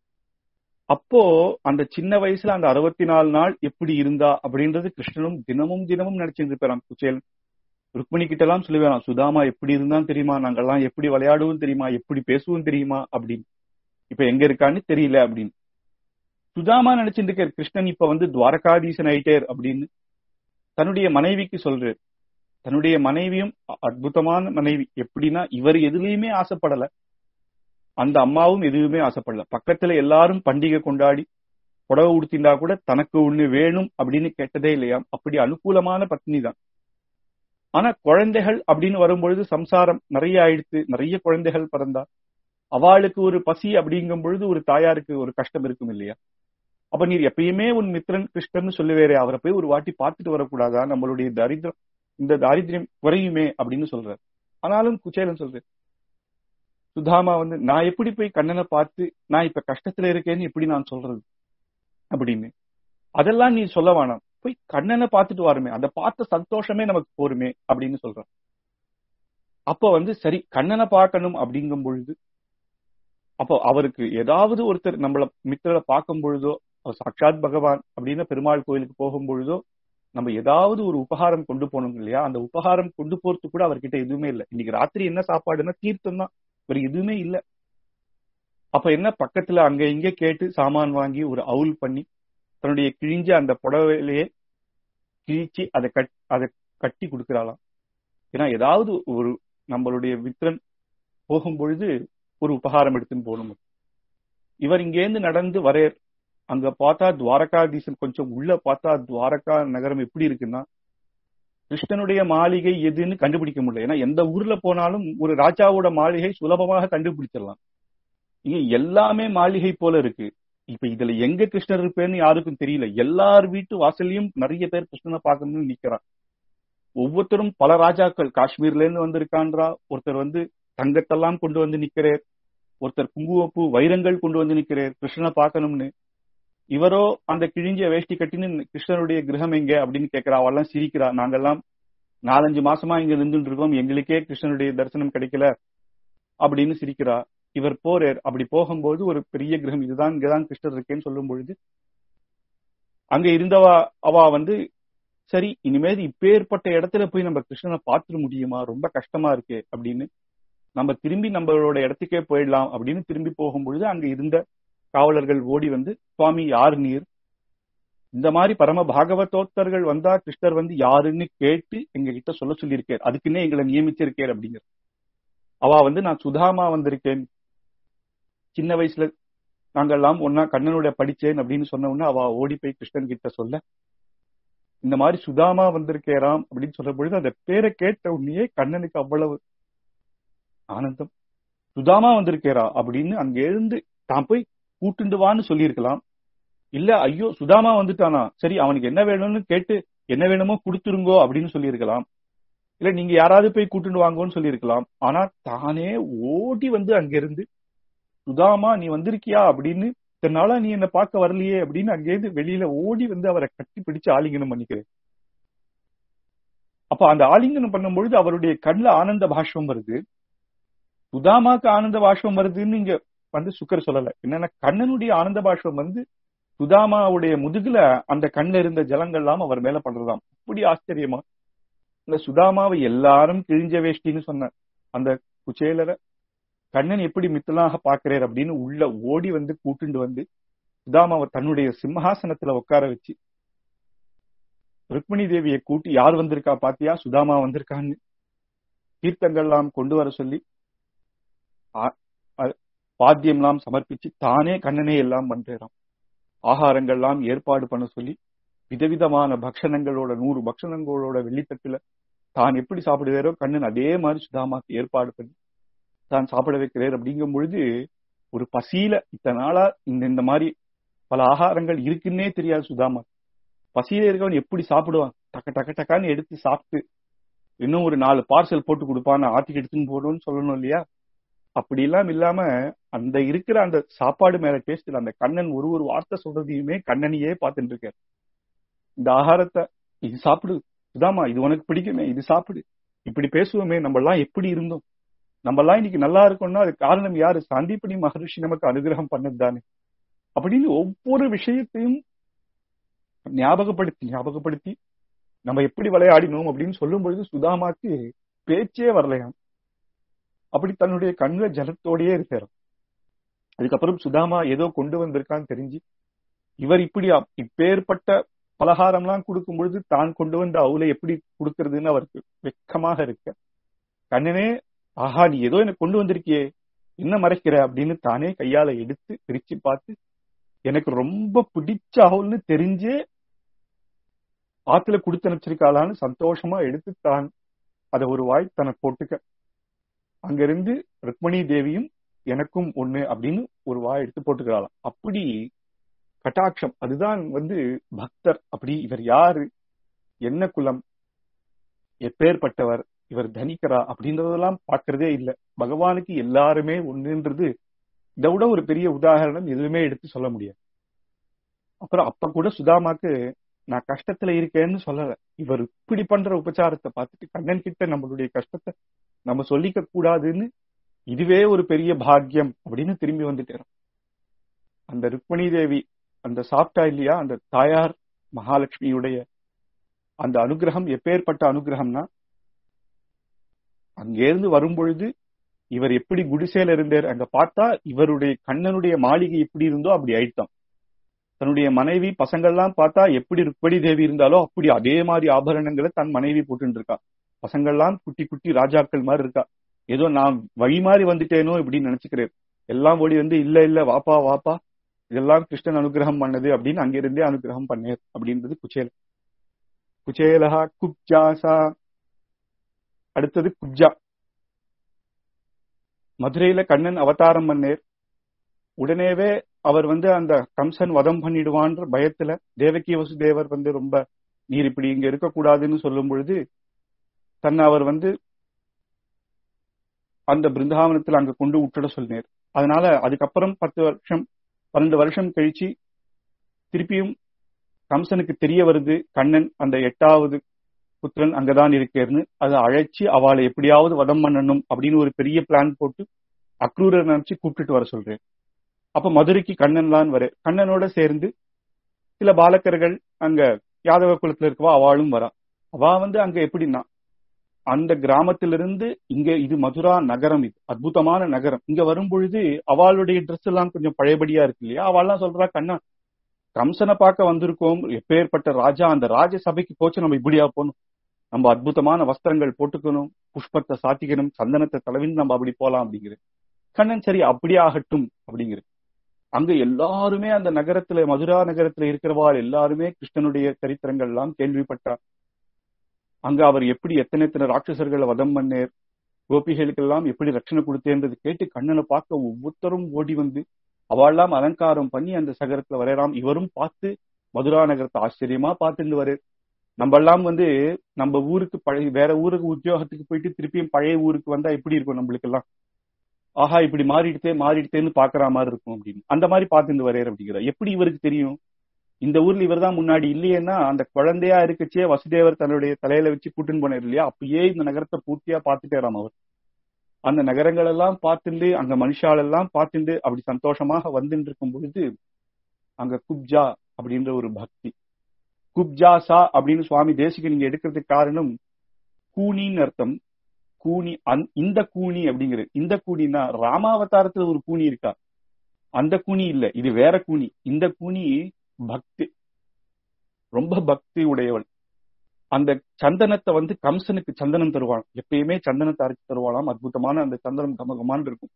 அப்போ அந்த சின்ன வயசுல அந்த அறுபத்தி நாலு நாள் எப்படி இருந்தா அப்படின்றது கிருஷ்ணனும் தினமும் தினமும் நினைச்சிட்டு இருப்பாராம் குச்சேலன் ருக்மிணி கிட்ட எல்லாம் சொல்லுவேன் சுதாமா எப்படி இருந்தான்னு தெரியுமா நாங்கெல்லாம் எப்படி விளையாடுவோம் தெரியுமா எப்படி பேசுவோம் தெரியுமா அப்படின்னு இப்ப எங்க இருக்கான்னு தெரியல அப்படின்னு சுதாமா நினைச்சிட்டு இருக்கார் கிருஷ்ணன் இப்ப வந்து துவாரகாதீசன் ஆயிட்டேர் அப்படின்னு தன்னுடைய மனைவிக்கு சொல்றாரு தன்னுடைய மனைவியும் அற்புதமான மனைவி எப்படின்னா இவர் எதுலயுமே ஆசைப்படல அந்த அம்மாவும் எதுவுமே ஆசைப்படல பக்கத்துல எல்லாரும் பண்டிகை கொண்டாடி புடவை உடுத்திண்டா கூட தனக்கு ஒண்ணு வேணும் அப்படின்னு கேட்டதே இல்லையா அப்படி அனுகூலமான பத்னி தான் ஆனா குழந்தைகள் அப்படின்னு வரும்பொழுது சம்சாரம் நிறைய ஆயிடுத்து நிறைய குழந்தைகள் பிறந்தா அவளுக்கு ஒரு பசி அப்படிங்கும் பொழுது ஒரு தாயாருக்கு ஒரு கஷ்டம் இருக்கும் இல்லையா அப்ப நீர் எப்பயுமே உன் மித்ரன் கிருஷ்ணன் சொல்லுவேரே அவரை போய் ஒரு வாட்டி பார்த்துட்டு வரக்கூடாதா நம்மளுடைய தரித்திரம் இந்த தாரித்யம் குறையுமே அப்படின்னு சொல்றாரு ஆனாலும் குச்சேலன் சொல்றாரு சுதாமா வந்து நான் எப்படி போய் கண்ணனை பார்த்து நான் இப்ப கஷ்டத்துல இருக்கேன்னு எப்படி நான் சொல்றது அப்படின்னு அதெல்லாம் நீ சொல்ல வேணாம் போய் கண்ணனை பார்த்துட்டு வாருமே அந்த பார்த்த சந்தோஷமே நமக்கு போருமே அப்படின்னு சொல்றான் அப்ப வந்து சரி கண்ணனை பார்க்கணும் அப்படிங்கும் பொழுது அப்போ அவருக்கு ஏதாவது ஒருத்தர் நம்மள மித்திரரை பார்க்கும் பொழுதோ சாட்சாத் பகவான் அப்படின்னு பெருமாள் கோயிலுக்கு போகும் பொழுதோ நம்ம ஏதாவது ஒரு உபகாரம் கொண்டு போனோம் இல்லையா அந்த உபகாரம் கொண்டு போறது கூட அவர்கிட்ட எதுவுமே இல்லை இன்னைக்கு ராத்திரி என்ன சாப்பாடுன்னா தீர்த்தம் தான் வேற எதுவுமே இல்ல அப்ப என்ன பக்கத்துல அங்க இங்க கேட்டு சாமான் வாங்கி ஒரு அவுல் பண்ணி தன்னுடைய கிழிஞ்ச அந்த புடவையிலேயே கிழிச்சு அதை கட் அதை கட்டி கொடுக்கிறாளாம் ஏன்னா ஏதாவது ஒரு நம்மளுடைய மித்திரன் போகும் பொழுது ஒரு உபகாரம் எடுத்துன்னு போகணும் இவர் இங்கேருந்து நடந்து வரேர் அங்க பார்த்தா துவாரகாதீசன் கொஞ்சம் உள்ள பார்த்தா துவாரகா நகரம் எப்படி இருக்குன்னா கிருஷ்ணனுடைய மாளிகை எதுன்னு கண்டுபிடிக்க முடியல ஏன்னா எந்த ஊர்ல போனாலும் ஒரு ராஜாவோட மாளிகை சுலபமாக கண்டுபிடிச்சிடலாம் இங்க எல்லாமே மாளிகை போல இருக்கு இப்ப இதுல எங்க கிருஷ்ணர் இருப்பேன்னு யாருக்கும் தெரியல எல்லார் வீட்டு வாசல்லையும் நிறைய பேர் கிருஷ்ணனை பார்க்கணும்னு நிக்கிறான் ஒவ்வொருத்தரும் பல ராஜாக்கள் காஷ்மீர்ல இருந்து வந்திருக்கான்றா ஒருத்தர் வந்து தங்கத்தெல்லாம் கொண்டு வந்து நிக்கிறார் ஒருத்தர் குங்குமப்பூ வைரங்கள் கொண்டு வந்து நிக்கிறார் கிருஷ்ணனை பார்க்கணும்னு இவரோ அந்த கிழிஞ்ச வேஷ்டி கட்டின்னு கிருஷ்ணனுடைய கிரகம் எங்க அப்படின்னு கேட்கிறா அவெல்லாம் சிரிக்கிறா நாங்கெல்லாம் நாலஞ்சு மாசமா இங்க நின்றுட்டு இருக்கோம் எங்களுக்கே கிருஷ்ணனுடைய தரிசனம் கிடைக்கல அப்படின்னு சிரிக்கிறா இவர் போறார் அப்படி போகும்போது ஒரு பெரிய கிரகம் இதுதான் இங்கதான் கிருஷ்ணர் இருக்கேன்னு சொல்லும் பொழுது அங்க இருந்தவா அவா வந்து சரி இனிமேல் இப்பேற்பட்ட இடத்துல போய் நம்ம கிருஷ்ணனை பார்த்துட முடியுமா ரொம்ப கஷ்டமா இருக்கு அப்படின்னு நம்ம திரும்பி நம்மளோட இடத்துக்கே போயிடலாம் அப்படின்னு திரும்பி போகும்பொழுது அங்க இருந்த காவலர்கள் ஓடி வந்து சுவாமி யார் நீர் இந்த மாதிரி பரம பாகவதோத்தர்கள் வந்தா கிருஷ்ணர் வந்து யாருன்னு கேட்டு எங்க கிட்ட சொல்ல சொல்லியிருக்கார் அதுக்குன்னே எங்களை நியமிச்சிருக்கார் அப்படிங்கிற அவ வந்து நான் சுதாமா வந்திருக்கேன் சின்ன வயசுல நாங்கெல்லாம் ஒன்னா கண்ணனுடைய படிச்சேன் அப்படின்னு சொன்ன உடனே அவ ஓடி போய் கிருஷ்ணன் கிட்ட சொல்ல இந்த மாதிரி சுதாமா வந்திருக்கேராம் அப்படின்னு சொல்ற பொழுது அந்த பேரை கேட்ட உடனே கண்ணனுக்கு அவ்வளவு ஆனந்தம் சுதாமா வந்திருக்கேரா அப்படின்னு அங்க எழுந்து தான் போய் கூட்டுண்டு வான்னு சொல்லியிருக்கலாம் இல்ல ஐயோ சுதாமா வந்துட்டானா சரி அவனுக்கு என்ன வேணும்னு கேட்டு என்ன வேணுமோ கொடுத்துருங்கோ அப்படின்னு சொல்லியிருக்கலாம் இல்ல நீங்க யாராவது போய் கூட்டுண்டு வாங்கோன்னு சொல்லியிருக்கலாம் ஆனா தானே ஓடி வந்து அங்கிருந்து சுதாமா நீ வந்திருக்கியா அப்படின்னு இத்தனால நீ என்ன பார்க்க வரலையே அப்படின்னு அங்கேருந்து வெளியில ஓடி வந்து அவரை கட்டி பிடிச்சு ஆலிங்கனம் பண்ணிக்கிறேன் அப்ப அந்த ஆலிங்கனம் பண்ணும்பொழுது அவருடைய கண்ணுல ஆனந்த பாஷ்பம் வருது சுதாமாக்கு ஆனந்த பாஷ்பம் வருதுன்னு இங்க வந்து சுக்கர் சொல்லல என்னன்னா கண்ணனுடைய ஆனந்த பாஷ்பம் வந்து சுதாமாவுடைய முதுகுல அந்த கண்ணுல இருந்த ஜலங்கள் எல்லாம் அவர் மேல படுறதாம் இப்படி ஆச்சரியமா இந்த சுதாமாவை எல்லாரும் கிழிஞ்ச வேஷ்டின்னு சொன்ன அந்த குச்சேலரை கண்ணன் எப்படி மித்தலாக பாக்குறார் அப்படின்னு உள்ள ஓடி வந்து கூட்டுண்டு வந்து சுதாமாவை தன்னுடைய சிம்ஹாசனத்துல உட்கார வச்சு ருக்மிணி தேவியை கூட்டி யார் வந்திருக்கா பாத்தியா சுதாமா வந்திருக்கான்னு தீர்த்தங்கள்லாம் கொண்டு வர சொல்லி பாத்தியம்லாம் சமர்ப்பிச்சு தானே கண்ணனே எல்லாம் பண்றாராம் ஆகாரங்கள்லாம் ஏற்பாடு பண்ண சொல்லி விதவிதமான பக்ஷணங்களோட நூறு பக்ஷணங்களோட வெள்ளித்தட்டுல தான் எப்படி சாப்பிடுவாரோ கண்ணன் அதே மாதிரி சுதாமாக்கு ஏற்பாடு பண்ணி தான் சாப்பிட வைக்கிறார் அப்படிங்கும் பொழுது ஒரு பசியில இத்தனை நாளா இந்த இந்த மாதிரி பல ஆகாரங்கள் இருக்குன்னே தெரியாது சுதாமா பசியில இருக்கவன் எப்படி சாப்பிடுவான் டக்க டக்க டக்கான்னு எடுத்து சாப்பிட்டு இன்னும் ஒரு நாலு பார்சல் போட்டு கொடுப்பான் ஆத்திக்கு எடுத்துன்னு போடுன்னு சொல்லணும் இல்லையா அப்படி எல்லாம் இல்லாம அந்த இருக்கிற அந்த சாப்பாடு மேல டேஸ்ட் அந்த கண்ணன் ஒரு ஒரு வார்த்தை சொல்றதையுமே கண்ணனையே பார்த்துட்டு இருக்காரு இந்த ஆகாரத்தை இது சாப்பிடு சுதாமா இது உனக்கு பிடிக்குமே இது சாப்பிடு இப்படி பேசுவோமே நம்ம எல்லாம் எப்படி இருந்தோம் நம்ம எல்லாம் இன்னைக்கு நல்லா இருக்கோம்னா அது காரணம் யாரு சாந்தீபனி மகரிஷி நமக்கு அனுகிரகம் பண்ணது தானே அப்படின்னு ஒவ்வொரு விஷயத்தையும் ஞாபகப்படுத்தி ஞாபகப்படுத்தி நம்ம எப்படி விளையாடினோம் அப்படின்னு சொல்லும் பொழுது சுதாமாக்கு பேச்சே வரலையாம் அப்படி தன்னுடைய கண்ணுல ஜலத்தோடயே இருக்காரு அதுக்கப்புறம் சுதாமா ஏதோ கொண்டு வந்திருக்கான்னு தெரிஞ்சு இவர் இப்படி இப்பேற்பட்ட பலகாரம்லாம் கொடுக்கும் பொழுது தான் கொண்டு வந்த அவுலை எப்படி கொடுக்கறதுன்னு அவருக்கு வெக்கமாக இருக்க கண்ணனே ஆஹா நீ ஏதோ எனக்கு கொண்டு வந்திருக்கியே என்ன மறைக்கிற அப்படின்னு தானே கையால எடுத்து பிரிச்சு பார்த்து எனக்கு ரொம்ப பிடிச்ச அவுல்னு தெரிஞ்சே ஆத்துல கொடுத்து அனுப்பிச்சிருக்காளான்னு சந்தோஷமா எடுத்து தான் அதை ஒரு வாய் தனக்கு போட்டுக்க அங்கிருந்து ருக்மணி தேவியும் எனக்கும் ஒண்ணு அப்படின்னு ஒரு வாய் எடுத்து போட்டுக்கிறாளாம் அப்படி கட்டாட்சம் அதுதான் வந்து பக்தர் அப்படி இவர் யாரு என்ன குலம் எப்பேற்பட்டவர் இவர் தனிக்கரா அப்படின்றதெல்லாம் பார்க்கறதே இல்லை பகவானுக்கு எல்லாருமே ஒண்ணுன்றது இதை விட ஒரு பெரிய உதாரணம் எதுவுமே எடுத்து சொல்ல முடியாது அப்புறம் அப்ப கூட சுதாமாக்கு நான் கஷ்டத்துல இருக்கேன்னு சொல்லல இவர் இப்படி பண்ற உபச்சாரத்தை பார்த்துட்டு கண்ணன் கிட்ட நம்மளுடைய கஷ்டத்தை நம்ம சொல்லிக்க கூடாதுன்னு இதுவே ஒரு பெரிய பாக்கியம் அப்படின்னு திரும்பி வந்துட்டேன் அந்த ருக்மணி தேவி அந்த சாப்பிட்டா இல்லையா அந்த தாயார் மகாலட்சுமியுடைய அந்த அனுகிரகம் எப்பேற்பட்ட அனுகிரகம்னா அங்கேருந்து வரும்பொழுது இவர் எப்படி குடிசையில இருந்தார் அங்க பார்த்தா இவருடைய கண்ணனுடைய மாளிகை எப்படி இருந்தோ அப்படி ஆயிட்டான் தன்னுடைய மனைவி பசங்கள்லாம் பார்த்தா எப்படி ருக்மணி தேவி இருந்தாலோ அப்படி அதே மாதிரி ஆபரணங்களை தன் மனைவி போட்டு இருக்கா பசங்கள்லாம் குட்டி குட்டி ராஜாக்கள் மாதிரி இருக்கா ஏதோ நான் வழி மாறி வந்துட்டேனோ இப்படின்னு நினைச்சுக்கிறேன் எல்லாம் ஓடி வந்து இல்ல இல்ல வாப்பா வாப்பா இதெல்லாம் கிருஷ்ணன் அனுகிரகம் பண்ணது அப்படின்னு அங்கிருந்தே அனுகிரகம் பண்ணேர் அப்படின்றது குச்சேல குச்சேலஹா குப்ஜாசா அடுத்தது குப்ஜா மதுரையில கண்ணன் அவதாரம் பண்ணேர் உடனேவே அவர் வந்து அந்த கம்சன் வதம் பண்ணிடுவான்ற பயத்துல தேவகி வசுதேவர் வந்து ரொம்ப நீர் இப்படி இங்க இருக்கக்கூடாதுன்னு சொல்லும் பொழுது தன்னை அவர் வந்து அந்த பிருந்தாவனத்துல அங்க கொண்டு விட்டுட சொன்னார் அதனால அதுக்கப்புறம் பத்து வருஷம் பன்னெண்டு வருஷம் கழிச்சு திருப்பியும் கம்சனுக்கு தெரிய வருது கண்ணன் அந்த எட்டாவது புத்திரன் அங்கதான் இருக்கேர்னு அதை அழைச்சி அவளை எப்படியாவது வதம் பண்ணணும் அப்படின்னு ஒரு பெரிய பிளான் போட்டு அக்ரூரர் நினைச்சு கூப்பிட்டுட்டு வர சொல்றேன் அப்ப மதுரைக்கு கண்ணன்லாம் வர கண்ணனோட சேர்ந்து சில பாலக்கர்கள் அங்க யாதவ குலத்துல இருக்கவா அவளும் வரா அவ வந்து அங்க எப்படின்னா அந்த கிராமத்திலிருந்து இங்க இது மதுரா நகரம் இது அற்புதமான நகரம் இங்க வரும் பொழுது அவளுடைய ட்ரெஸ் எல்லாம் கொஞ்சம் பழையபடியா இருக்கு இல்லையா அவள்லாம் சொல்றா கண்ணா கம்சனை பார்க்க வந்திருக்கோம் எப்பேற்பட்ட ராஜா அந்த ராஜ சபைக்கு போச்சு நம்ம இப்படியா போகணும் நம்ம அற்புதமான வஸ்திரங்கள் போட்டுக்கணும் புஷ்பத்தை சாத்திக்கணும் சந்தனத்தை தலைவின்னு நம்ம அப்படி போலாம் அப்படிங்கிற கண்ணன் சரி அப்படியே ஆகட்டும் அப்படிங்கிற அங்க எல்லாருமே அந்த நகரத்துல மதுரா நகரத்துல இருக்கிறவாள் எல்லாருமே கிருஷ்ணனுடைய சரித்திரங்கள் எல்லாம் கேள்விப்பட்டார் அங்க அவர் எப்படி எத்தனை எத்தனை ராட்சசர்களை வதம் பண்ணேர் கோபிகளுக்கெல்லாம் எப்படி ரட்சணை கொடுத்தேன்றது கேட்டு கண்ணனை பார்க்க ஒவ்வொருத்தரும் ஓடி வந்து அவள்லாம் அலங்காரம் பண்ணி அந்த சகரத்துல வரையலாம் இவரும் பார்த்து மதுரா நகரத்தை ஆச்சரியமா பார்த்துட்டு வரு நம்ம எல்லாம் வந்து நம்ம ஊருக்கு பழைய வேற ஊருக்கு உத்தியோகத்துக்கு போயிட்டு திருப்பியும் பழைய ஊருக்கு வந்தா எப்படி இருக்கும் நம்மளுக்கு எல்லாம் ஆஹா இப்படி மாறிடுத்தே மாறிடுத்தேன்னு பாக்குற மாதிரி இருக்கும் அப்படின்னு அந்த மாதிரி பார்த்துட்டு வரையர் அப்படிங்கிற எப்படி இவருக்கு தெரியும் இந்த ஊர்ல இவர் தான் முன்னாடி இல்லையேன்னா அந்த குழந்தையா இருக்கச்சே வசுதேவர் தன்னுடைய தலையில வச்சு கூட்டுன்னு போனார் இல்லையா அப்பயே இந்த நகரத்தை பூர்த்தியா பார்த்துட்டேராம் அவர் அந்த நகரங்கள் எல்லாம் பார்த்துட்டு அங்க மனுஷால் எல்லாம் பார்த்துட்டு அப்படி சந்தோஷமாக வந்துட்டு இருக்கும் பொழுது அங்க குப்ஜா அப்படின்ற ஒரு பக்தி குப்ஜாசா அப்படின்னு சுவாமி தேசிக நீங்க எடுக்கிறதுக்கு காரணம் கூனின்னு அர்த்தம் கூனி இந்த கூனி அப்படிங்கிறது இந்த கூனின்னா ராமாவதாரத்துல ஒரு கூனி இருக்கா அந்த கூனி இல்ல இது வேற கூனி இந்த கூனி பக்தி ரொம்ப பக்தி உடையவள் அந்த சந்தனத்தை வந்து கம்சனுக்கு சந்தனம் தருவான் எப்பயுமே சந்தனத்தை அரைச்சு தருவாளாம் அற்புதமான அந்த சந்தனம் கமகமான் இருக்கும்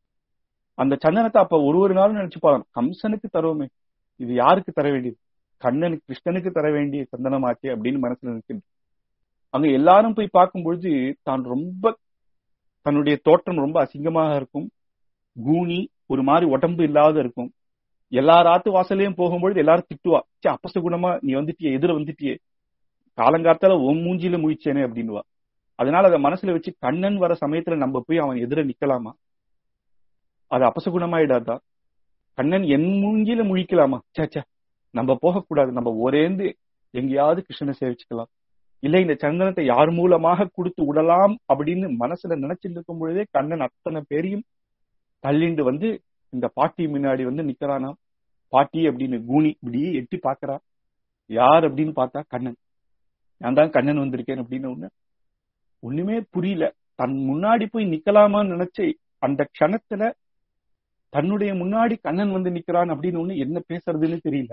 அந்த சந்தனத்தை அப்ப ஒரு ஒரு நாளும் நினைச்சு பாருங்க கம்சனுக்கு தருவோமே இது யாருக்கு தர வேண்டியது கண்ணனுக்கு கிருஷ்ணனுக்கு தர வேண்டிய சந்தனமாச்சே அப்படின்னு மனசுல நினைக்கின்ற அங்க எல்லாரும் போய் பார்க்கும் பொழுது தான் ரொம்ப தன்னுடைய தோற்றம் ரொம்ப அசிங்கமாக இருக்கும் கூனி ஒரு மாதிரி உடம்பு இல்லாத இருக்கும் எல்லா ராத்து வாசலையும் போகும்பொழுது எல்லாரும் திட்டுவா சே அப்பச குணமா நீ வந்துட்டியே எதிர வந்துட்டியே காலங்காத்தால உன் மூஞ்சில முழிச்சேனே அப்படின்னுவா அதனால அதை மனசுல வச்சு கண்ணன் வர சமயத்துல நம்ம போய் அவன் எதிர நிக்கலாமா அது அபசகுணமாயிடாதா கண்ணன் என் மூஞ்சில முழிக்கலாமா சேச்சா நம்ம போகக்கூடாது நம்ம ஒரேந்து எங்கேயாவது கிருஷ்ணனை சேவிச்சுக்கலாம் இல்ல இந்த சந்தனத்தை யார் மூலமாக கொடுத்து விடலாம் அப்படின்னு மனசுல நினைச்சிட்டு இருக்கும் பொழுதே கண்ணன் அத்தனை பேரையும் தள்ளிண்டு வந்து இந்த பாட்டி முன்னாடி வந்து நிக்கிறானா பாட்டி அப்படின்னு கூனி இப்படி எட்டி பாக்குறா யார் அப்படின்னு பார்த்தா கண்ணன் நான் தான் கண்ணன் வந்திருக்கேன் அப்படின்னு ஒண்ணு ஒண்ணுமே புரியல தன் முன்னாடி போய் நிக்கலாமான்னு நினைச்சு அந்த க்ஷணத்துல தன்னுடைய முன்னாடி கண்ணன் வந்து நிக்கிறான் அப்படின்னு ஒண்ணு என்ன பேசுறதுன்னு தெரியல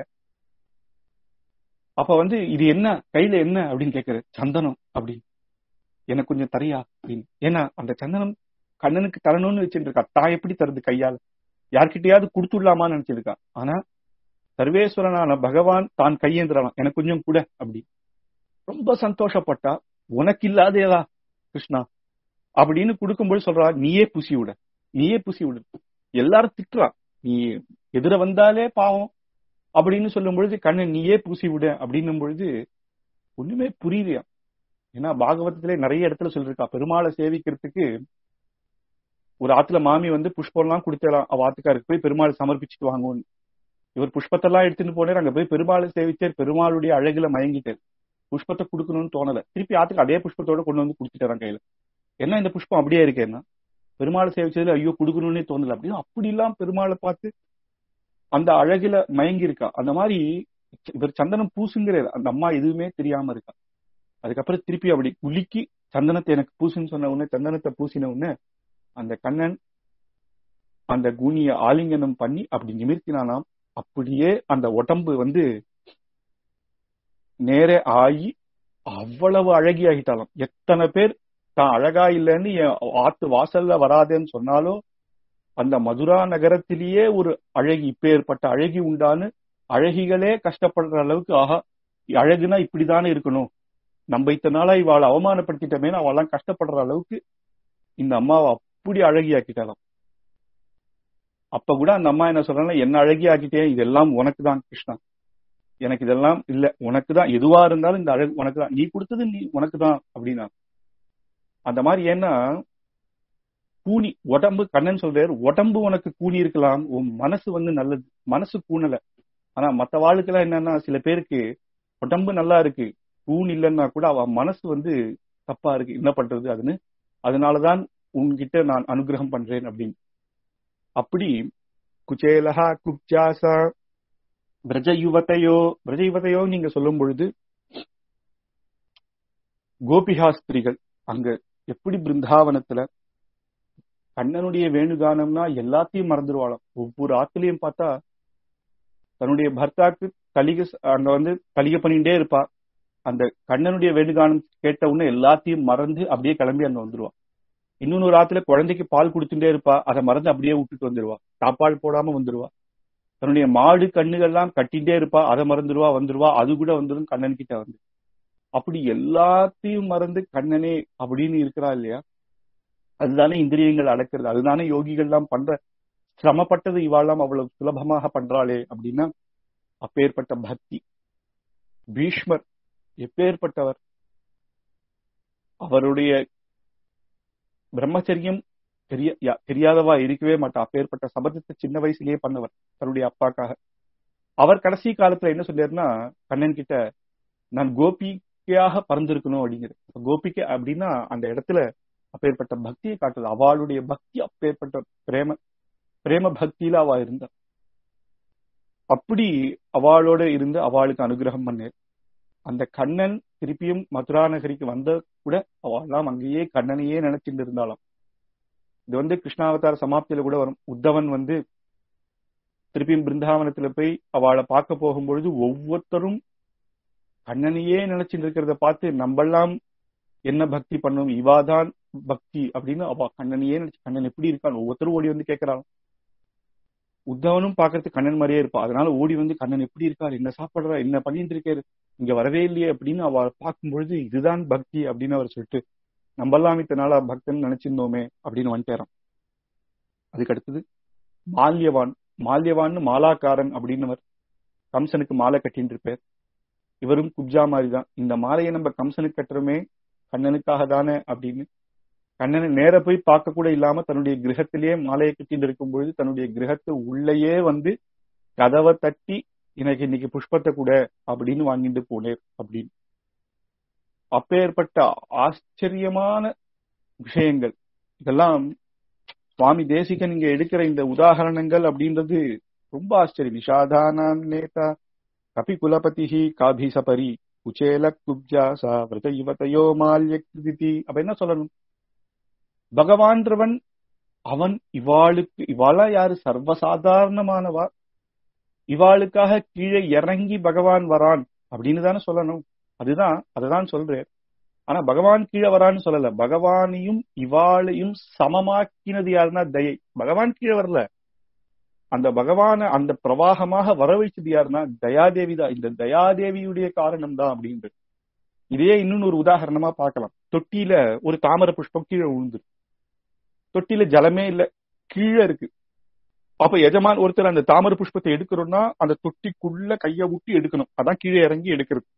அப்ப வந்து இது என்ன கையில என்ன அப்படின்னு கேக்குற சந்தனம் அப்படின்னு எனக்கு கொஞ்சம் தரியா அப்படின்னு ஏன்னா அந்த சந்தனம் கண்ணனுக்கு தரணும்னு வச்சுட்டு இருக்கா தான் எப்படி தருது கையால் யார்கிட்டயாவது கொடுத்துடலாமான்னு நினைச்சிருக்கா ஆனா சர்வேஸ்வரனான பகவான் தான் கையேந்திரலாம் எனக்கு கொஞ்சம் கூட அப்படி ரொம்ப சந்தோஷப்பட்டா உனக்கு இல்லாதேதா கிருஷ்ணா அப்படின்னு கொடுக்கும்போது சொல்றா நீயே புசி விட நீயே புசி விடு எல்லாரும் திட்டுறா நீ எதிர வந்தாலே பாவம் அப்படின்னு சொல்லும் பொழுது கண்ணன் நீயே பூசி விட அப்படின்னும் பொழுது ஒண்ணுமே புரியலையா ஏன்னா பாகவதத்திலே நிறைய இடத்துல சொல்லிருக்கா பெருமாளை சேவிக்கிறதுக்கு ஒரு ஆத்துல மாமி வந்து புஷ்பம் எல்லாம் கொடுத்தலாம் அவ ஆத்துக்காருக்கு போய் பெருமாள் சமர்ப்பிச்சுட்டு வாங்குவோம் இவர் புஷ்பத்தெல்லாம் எடுத்துட்டு போனார் அங்க போய் பெருமாளை சேவிச்சார் பெருமாளுடைய அழகுல மயங்கிட்டார் புஷ்பத்தை கொடுக்கணும்னு தோணல திருப்பி ஆத்துக்கு அதே புஷ்பத்தோட கொண்டு வந்து கொடுத்துட்டாரான் கையில என்ன இந்த புஷ்பம் அப்படியே இருக்கேன்னா பெருமாளை சேவிச்சதுல ஐயோ கொடுக்கணும்னே தோணல அப்படின்னு அப்படி எல்லாம் பெருமாளை பார்த்து அந்த அழகுல மயங்கி இருக்கா அந்த மாதிரி இவர் சந்தனம் பூசுங்கிறது அந்த அம்மா எதுவுமே தெரியாம இருக்கா அதுக்கப்புறம் திருப்பி அப்படி குலுக்கி சந்தனத்தை எனக்கு பூசுன்னு சொன்ன உடனே சந்தனத்தை பூசின உடனே அந்த கண்ணன் அந்த கூனிய ஆலிங்கனம் பண்ணி அப்படி நிமிர்த்தினானாம் அப்படியே அந்த உடம்பு வந்து நேர ஆகி அவ்வளவு அழகியாகிட்டாலாம் எத்தனை பேர் தான் அழகா இல்லைன்னு என் ஆத்து வாசல்ல வராதேன்னு சொன்னாலும் அந்த மதுரா நகரத்திலேயே ஒரு அழகி இப்பேற்பட்ட அழகி உண்டான்னு அழகிகளே கஷ்டப்படுற அளவுக்கு ஆஹா அழகுனா இப்படிதானே இருக்கணும் நம்ம இத்தனை நாளா இவாளை அவமானப்படுத்திட்டமே அவெல்லாம் கஷ்டப்படுற அளவுக்கு இந்த அம்மாவை அப்படி அழகியாக்கிட்டாலாம் அப்ப கூட அந்த அம்மா என்ன சொல்றாங்க என்ன அழகியாக்கிட்டேன் இதெல்லாம் உனக்கு தான் கிருஷ்ணா எனக்கு இதெல்லாம் இல்ல உனக்கு தான் எதுவா இருந்தாலும் இந்த அழகு உனக்கு தான் நீ கொடுத்தது நீ உனக்கு தான் அப்படின்னா அந்த மாதிரி ஏன்னா கூனி உடம்பு கண்ணன் சொல்றாரு உடம்பு உனக்கு கூனி இருக்கலாம் உன் மனசு வந்து நல்லது மனசு கூணல ஆனா மத்த வாழ்க்கெல்லாம் என்னன்னா சில பேருக்கு உடம்பு நல்லா இருக்கு கூன் இல்லைன்னா கூட அவ மனசு வந்து தப்பா இருக்கு என்ன பண்றது அதுன்னு அதனாலதான் உன்கிட்ட நான் அனுகிரகம் பண்றேன் அப்படின்னு அப்படி குச்சேலஹா குப்ஜாசா பிரஜ யுவதையோ பிரஜ யுவதையோ நீங்க சொல்லும் பொழுது கோபிகாஸ்திரிகள் அங்க எப்படி பிருந்தாவனத்துல கண்ணனுடைய வேணுகானம்னா எல்லாத்தையும் மறந்துடுவாளாம் ஒவ்வொரு ஆத்துலயும் பார்த்தா தன்னுடைய பர்த்தாக்கு தலிக அங்க வந்து தலிக பண்ணிட்டே இருப்பா அந்த கண்ணனுடைய வேணுகானம் கேட்ட உடனே எல்லாத்தையும் மறந்து அப்படியே கிளம்பி அங்க வந்துருவா இன்னொன்னு ஆத்துல குழந்தைக்கு பால் கொடுத்துட்டே இருப்பா அதை மறந்து அப்படியே விட்டுட்டு வந்துருவா தாப்பால் போடாம வந்துருவா தன்னுடைய மாடு கண்ணுகள்லாம் கட்டிட்டே இருப்பா அதை மறந்துடுவா வந்துருவா அது கூட வந்துடும் கண்ணன் கிட்ட வந்து அப்படி எல்லாத்தையும் மறந்து கண்ணனே அப்படின்னு இருக்கிறா இல்லையா அதுதானே இந்திரியங்கள் அடக்கிறது அதுதானே யோகிகள் எல்லாம் பண்ற சிரமப்பட்டது இவாள்லாம் அவ்வளவு சுலபமாக பண்றாளே அப்படின்னா அப்பேற்பட்ட பக்தி பீஷ்மர் எப்பேற்பட்டவர் அவருடைய பிரம்மச்சரியம் தெரிய தெரியாதவா இருக்கவே மாட்டா அப்பேற்பட்ட சபதத்தை சின்ன வயசுலயே பண்ணவர் தன்னுடைய அப்பாக்காக அவர் கடைசி காலத்துல என்ன சொல்லியாருன்னா கண்ணன் கிட்ட நான் கோபிக்கையாக பறந்திருக்கணும் அப்படிங்கிறது கோபிக்கை அப்படின்னா அந்த இடத்துல அப்பேற்பட்ட பக்தியை காட்டுது அவளுடைய பக்தி அப்பேற்பட்ட பிரேம பிரேம பக்தியில அவ இருந்தா அப்படி அவளோட இருந்து அவளுக்கு அனுகிரகம் பண்ணு அந்த கண்ணன் திருப்பியும் மதுரா நகரிக்கு வந்த கூட அவெல்லாம் அங்கேயே கண்ணனையே நினைச்சிட்டு இருந்தாலாம் இது வந்து கிருஷ்ணாவதார சமாப்தியில கூட வரும் உத்தவன் வந்து திருப்பியும் பிருந்தாவனத்துல போய் அவளை பார்க்க போகும்பொழுது ஒவ்வொருத்தரும் கண்ணனையே நினைச்சிட்டு இருக்கிறத பார்த்து நம்மெல்லாம் என்ன பக்தி பண்ணும் இவாதான் பக்தி அப்படின்னு அவ கண்ணனையே நினைச்சு கண்ணன் எப்படி இருக்கான் ஒவ்வொருத்தரும் ஓடி வந்து கேட்கறான் உத்தவனும் பாக்குறதுக்கு கண்ணன் மாதிரியே இருப்பா அதனால ஓடி வந்து கண்ணன் எப்படி இருக்காரு என்ன சாப்பிடுறா என்ன பண்ணிட்டு இருக்காரு இங்க வரவே இல்லையே அப்படின்னு அவ பார்க்கும் பொழுது இதுதான் பக்தி அப்படின்னு அவர் சொல்லிட்டு நம்மெல்லாம் இத்தனை நாளா பக்தன் நினைச்சிருந்தோமே அப்படின்னு வந்துட்டேறான் அதுக்கு அடுத்தது மால்யவான் மால்யவான்னு மாலாக்காரன் அப்படின்னவர் கம்சனுக்கு மாலை கட்டின்னு இருப்பார் இவரும் குப்ஜா மாதிரி தான் இந்த மாலையை நம்ம கம்சனுக்கு கட்டுறோமே கண்ணனுக்காக தானே அப்படின்னு கண்ணனை நேர போய் பார்க்க கூட இல்லாம தன்னுடைய கிரகத்திலேயே மாலையை கட்டிட்டு இருக்கும் பொழுது தன்னுடைய கிரகத்து உள்ளேயே வந்து கதவை தட்டி எனக்கு இன்னைக்கு புஷ்பத்தை கூட அப்படின்னு வாங்கிட்டு போனேன் அப்படின்னு அப்பேற்பட்ட ஆச்சரியமான விஷயங்கள் இதெல்லாம் சுவாமி தேசிகன் இங்க எடுக்கிற இந்த உதாகரணங்கள் அப்படின்றது ரொம்ப ஆச்சரியம் நிஷாதானான் நேதா கபி குலபதி காபி சபரி குச்சேல குப்ஜா சா விரத யுவதையோ மால்ய கிருதி அப்ப என்ன சொல்லணும் பகவான்றவன் அவன் இவாளுக்கு இவாளா யாரு சர்வசாதாரணமானவா இவாளுக்காக கீழே இறங்கி பகவான் வரான் அப்படின்னு தானே சொல்லணும் அதுதான் அதுதான் சொல்றேன் ஆனா பகவான் கீழே வரான்னு சொல்லல பகவானையும் இவாளையும் சமமாக்கினது யாருன்னா தயை பகவான் கீழே வரல அந்த பகவான அந்த பிரவாகமாக வர வைச்சது யாருன்னா தயாதேவி தான் இந்த தயாதேவியுடைய காரணம் தான் அப்படின்றது இதே இன்னொன்னு ஒரு உதாரணமா பார்க்கலாம் தொட்டியில ஒரு தாமரை புஷ்பம் கீழே விழுந்துரு தொட்டியில ஜலமே இல்ல கீழே இருக்கு அப்ப எஜமான் ஒருத்தர் அந்த தாமரை புஷ்பத்தை எடுக்கிறோம்னா அந்த தொட்டிக்குள்ள கைய விட்டு எடுக்கணும் அதான் கீழே இறங்கி எடுக்கிறது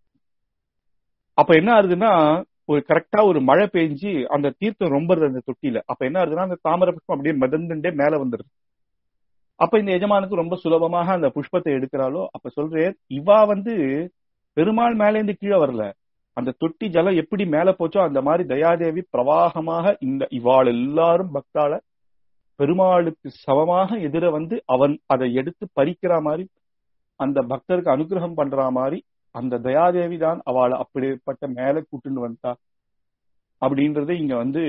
அப்ப என்ன ஆகுதுன்னா ஒரு கரெக்டா ஒரு மழை பெஞ்சு அந்த தீர்த்தம் ரொம்பது அந்த தொட்டியில அப்ப என்ன ஆகுதுன்னா அந்த தாமரை புஷ்பம் அப்படியே மிதந்துட்டே மேல வந்துருது அப்ப இந்த எஜமானுக்கு ரொம்ப சுலபமாக அந்த புஷ்பத்தை எடுக்கிறாளோ அப்ப சொல்றேன் இவா வந்து பெருமாள் மேல இருந்து கீழே வரல அந்த தொட்டி ஜலம் எப்படி மேல போச்சோ அந்த மாதிரி தயாதேவி பிரவாகமாக இந்த இவாள் எல்லாரும் பக்தால பெருமாளுக்கு சமமாக எதிர வந்து அவன் அதை எடுத்து பறிக்கிற மாதிரி அந்த பக்தருக்கு அனுகிரகம் பண்ற மாதிரி அந்த தயாதேவி தான் அவளை அப்படிப்பட்ட மேல கூட்டுன்னு வந்தா அப்படின்றத இங்க வந்து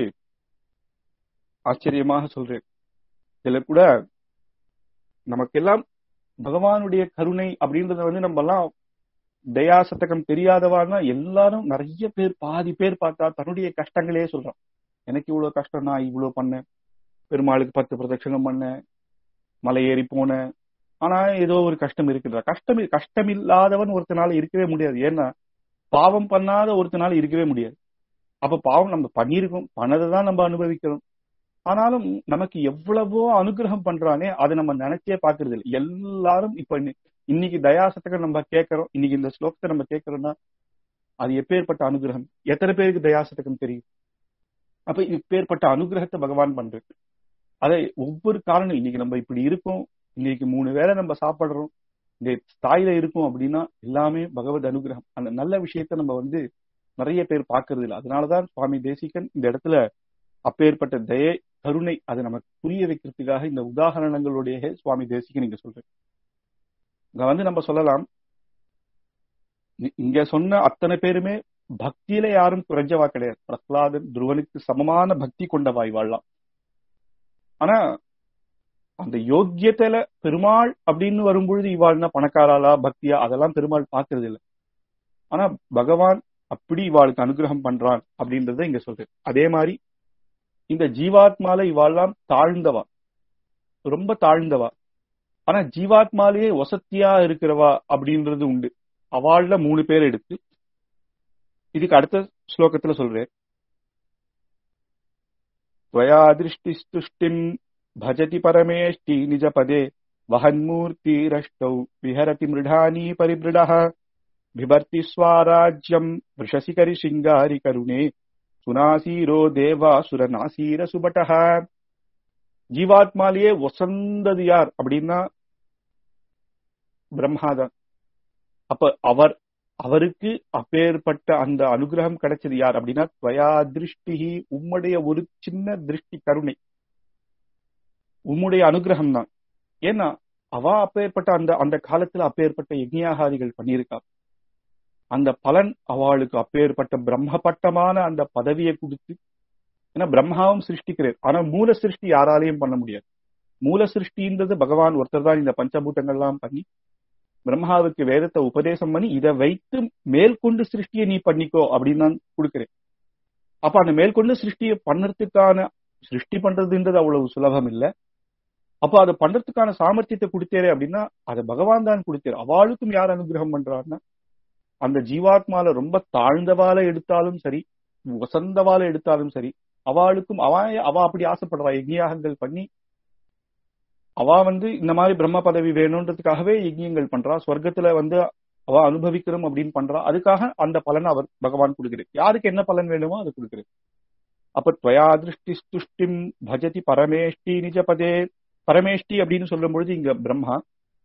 ஆச்சரியமாக சொல்றேன் இதுல கூட நமக்கெல்லாம் பகவானுடைய கருணை அப்படின்றத வந்து நம்ம எல்லாம் தயா சத்தகம் தெரியாதவான்னா எல்லாரும் நிறைய பேர் பாதி பேர் பார்த்தா தன்னுடைய கஷ்டங்களே சொல்றான் எனக்கு இவ்வளவு கஷ்டம் நான் இவ்வளவு பண்ணேன் பெருமாளுக்கு பத்து பிரதட்சணம் பண்ணேன் மலை ஏறி போனேன் ஆனா ஏதோ ஒரு கஷ்டம் இருக்குதா கஷ்டம் கஷ்டம் இல்லாதவன் ஒருத்தனால இருக்கவே முடியாது ஏன்னா பாவம் பண்ணாத ஒருத்தனால இருக்கவே முடியாது அப்ப பாவம் நம்ம பண்ணியிருக்கோம் பண்ணதை தான் நம்ம அனுபவிக்கிறோம் ஆனாலும் நமக்கு எவ்வளவோ அனுகிரகம் பண்றானே அதை நம்ம நினைச்சே பாக்குறது இல்லை எல்லாரும் இப்ப இன்னைக்கு தயாசத்துக்கு நம்ம கேட்கறோம் இன்னைக்கு இந்த ஸ்லோகத்தை நம்ம கேட்கறோம்னா அது எப்பேற்பட்ட அனுகிரகம் எத்தனை பேருக்கு தயாசத்தகம் தெரியும் அப்ப இப்பேற்பட்ட அனுகிரகத்தை பகவான் பண்றது அதை ஒவ்வொரு காரணம் இன்னைக்கு நம்ம இப்படி இருக்கோம் இன்னைக்கு மூணு வேளை நம்ம சாப்பிடுறோம் இந்த தாயில இருக்கும் அப்படின்னா எல்லாமே பகவத் அனுகிரகம் அந்த நல்ல விஷயத்த நம்ம வந்து நிறைய பேர் பாக்குறது இல்லை அதனாலதான் சுவாமி தேசிகன் இந்த இடத்துல அப்பேற்பட்ட தயை கருணை அதை நமக்கு புரிய வைக்கிறதுக்காக இந்த உதாகரணங்களுடைய சுவாமி தேசிகன் இங்க சொல்றேன் இங்க வந்து நம்ம சொல்லலாம் இங்க சொன்ன அத்தனை பேருமே பக்தியில யாரும் குறைஞ்சவா கிடையாது பிரஹ்லாதன் துருவனுக்கு சமமான பக்தி கொண்டவா இவாள்லாம் ஆனா அந்த யோக்கியத்துல பெருமாள் அப்படின்னு வரும்பொழுது இவாள்னா பணக்காராளா பக்தியா அதெல்லாம் பெருமாள் பாக்குறது இல்லை ஆனா பகவான் அப்படி இவாளுக்கு அனுகிரகம் பண்றான் அப்படின்றத இங்க சொல்றேன் அதே மாதிரி இந்த ஜீவாத்மால இவாள்லாம் தாழ்ந்தவா ரொம்ப தாழ்ந்தவா ஆனா ஜீவாத்மாலேயே வசத்தியா இருக்கிறவா அப்படின்றது உண்டு அவாள்ல மூணு பேர் எடுத்து இதுக்கு அடுத்த ஸ்லோகத்துல சொல்றேன் त्वया दृष्टिस्तुष्टिम् भजति परमेष्टि निजपदे वहन्मूर्तिरष्टौ विहरति मृढानी परिमृडः बिभर्ति स्वाराज्यम् वृषसि करिशिङ्गारि करुणे சுனாசீரோ தேவாசுரநாசீர சுபட்டஹ ஜீவாத்மாலேயே வசந்தது யார் அப்படின்னா பிரம்மாதான் அப்ப அவர் அவருக்கு அப்பேற்பட்ட அந்த அனுகிரகம் கிடைச்சது யார் அப்படின்னா துவயா திருஷ்டி உம்முடைய ஒரு சின்ன திருஷ்டி கருணை உம்முடைய அனுகிரகம் தான் ஏன்னா அவ அப்பேற்பட்ட அந்த அந்த காலத்துல அப்பேற்பட்ட யஜ்யாகாதிகள் பண்ணியிருக்கா அந்த பலன் அவளுக்கு அப்பேற்பட்ட பிரம்மபட்டமான அந்த பதவியை கொடுத்து ஏன்னா பிரம்மாவும் சிருஷ்டிக்கிறார் ஆனா மூல சிருஷ்டி யாராலையும் பண்ண முடியாது மூல சிருஷ்டின்றது பகவான் ஒருத்தர் தான் இந்த பஞ்சபூதங்கள்லாம் பண்ணி பிரம்மாவுக்கு வேதத்தை உபதேசம் பண்ணி இதை வைத்து மேற்கொண்டு சிருஷ்டியை நீ பண்ணிக்கோ அப்படின்னு நான் கொடுக்கிறேன் அப்ப அந்த மேற்கொண்டு சிருஷ்டியை பண்ணறதுக்கான சிருஷ்டி பண்றதுன்றது அவ்வளவு சுலபம் இல்ல அப்ப அதை பண்றதுக்கான சாமர்த்தியத்தை கொடுத்தேரே அப்படின்னா அதை பகவான் தான் கொடுத்தாரு அவளுக்கும் யார் அனுகிரகம் பண்றாருன்னா அந்த ஜீவாத்மால ரொம்ப தாழ்ந்தவால எடுத்தாலும் சரி வசந்தவால எடுத்தாலும் சரி அவளுக்கும் அவ அவ அப்படி ஆசைப்படுறா யஜ்யாகங்கள் பண்ணி அவ வந்து இந்த மாதிரி பிரம்ம பதவி வேணும்ன்றதுக்காகவே யஜ்யங்கள் பண்றா சொர்க்கத்துல வந்து அவ அனுபவிக்கணும் அப்படின்னு பண்றா அதுக்காக அந்த பலன் அவர் பகவான் கொடுக்கிறார் யாருக்கு என்ன பலன் வேணுமோ அது கொடுக்கிறார் அப்ப துவயா திருஷ்டி துஷ்டிம் பஜதி பரமேஷ்டி நிஜபதே பரமேஷ்டி அப்படின்னு சொல்லும் பொழுது இங்க பிரம்மா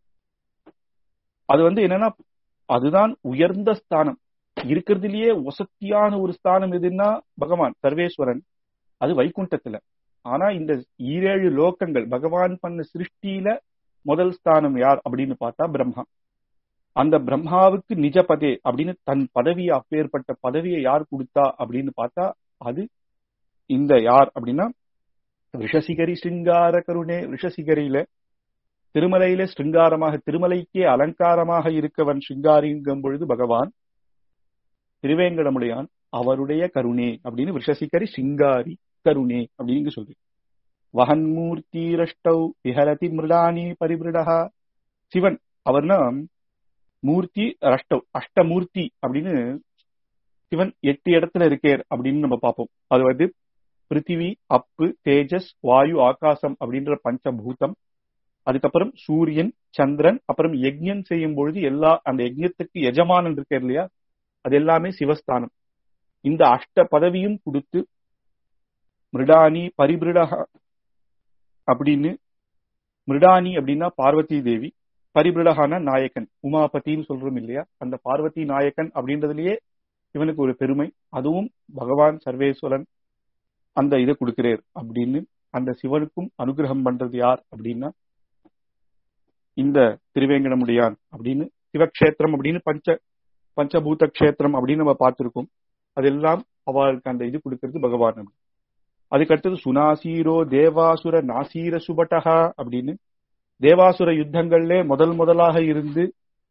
அது வந்து என்னன்னா அதுதான் உயர்ந்த ஸ்தானம் இருக்கிறதுலயே வசத்தியான ஒரு ஸ்தானம் எதுன்னா பகவான் சர்வேஸ்வரன் அது வைகுண்டத்துல ஆனா இந்த ஈரேழு லோக்கங்கள் பகவான் பண்ண சிருஷ்டியில முதல் ஸ்தானம் யார் அப்படின்னு பார்த்தா பிரம்மா அந்த பிரம்மாவுக்கு நிஜபதே அப்படின்னு தன் பதவியை அப்பேற்பட்ட பதவியை யார் கொடுத்தா அப்படின்னு பார்த்தா அது இந்த யார் அப்படின்னா ரிஷசிகரி சிங்கார கருணே ரிஷசிகரியில திருமலையில ஸ்ருங்காரமாக திருமலைக்கே அலங்காரமாக இருக்கவன் சிங்காரிங்கும் பொழுது பகவான் திருவேங்கடமுடையான் அவருடைய கருணே அப்படின்னு ரிஷசிகரி சிங்காரி கருணே அப்படின்னு சொல்லி வகன்மூர்த்தி ரஷ்டௌ விஹரதி மிருடானி பரிபிருடா சிவன் அவர்னா மூர்த்தி ரஷ்டவ் அஷ்டமூர்த்தி அப்படின்னு சிவன் எட்டு இடத்துல இருக்கேர் அப்படின்னு நம்ம பார்ப்போம் அது வந்து பிருத்திவி அப்பு தேஜஸ் வாயு ஆகாசம் அப்படின்ற பஞ்சபூதம் அதுக்கப்புறம் சூரியன் சந்திரன் அப்புறம் யஜ்யம் செய்யும் பொழுது எல்லா அந்த யஜ்யத்துக்கு எஜமானன் இருக்கார் இல்லையா அது எல்லாமே சிவஸ்தானம் இந்த அஷ்ட பதவியும் கொடுத்து மிருடானி பரிபிருடா அப்படின்னு மிருடானி அப்படின்னா பார்வதி தேவி பரிபிருடகான நாயக்கன் உமாபதின்னு சொல்றோம் இல்லையா அந்த பார்வதி நாயக்கன் அப்படின்றதுலயே இவனுக்கு ஒரு பெருமை அதுவும் பகவான் சர்வேஸ்வரன் அந்த இதை கொடுக்கிறார் அப்படின்னு அந்த சிவனுக்கும் அனுகிரகம் பண்றது யார் அப்படின்னா இந்த திருவேங்கடமுடியான் அப்படின்னு சிவக்ஷேத்திரம் அப்படின்னு பஞ்ச பஞ்சபூத கஷேத்திரம் அப்படின்னு நம்ம பார்த்திருக்கோம் அதெல்லாம் அவளுக்கு அந்த இது கொடுக்கிறது பகவான் அதுக்கடுத்தது சுனாசீரோ தேவாசுர நாசீர சுபட்டகா அப்படின்னு தேவாசுர யுத்தங்கள்ல முதல் முதலாக இருந்து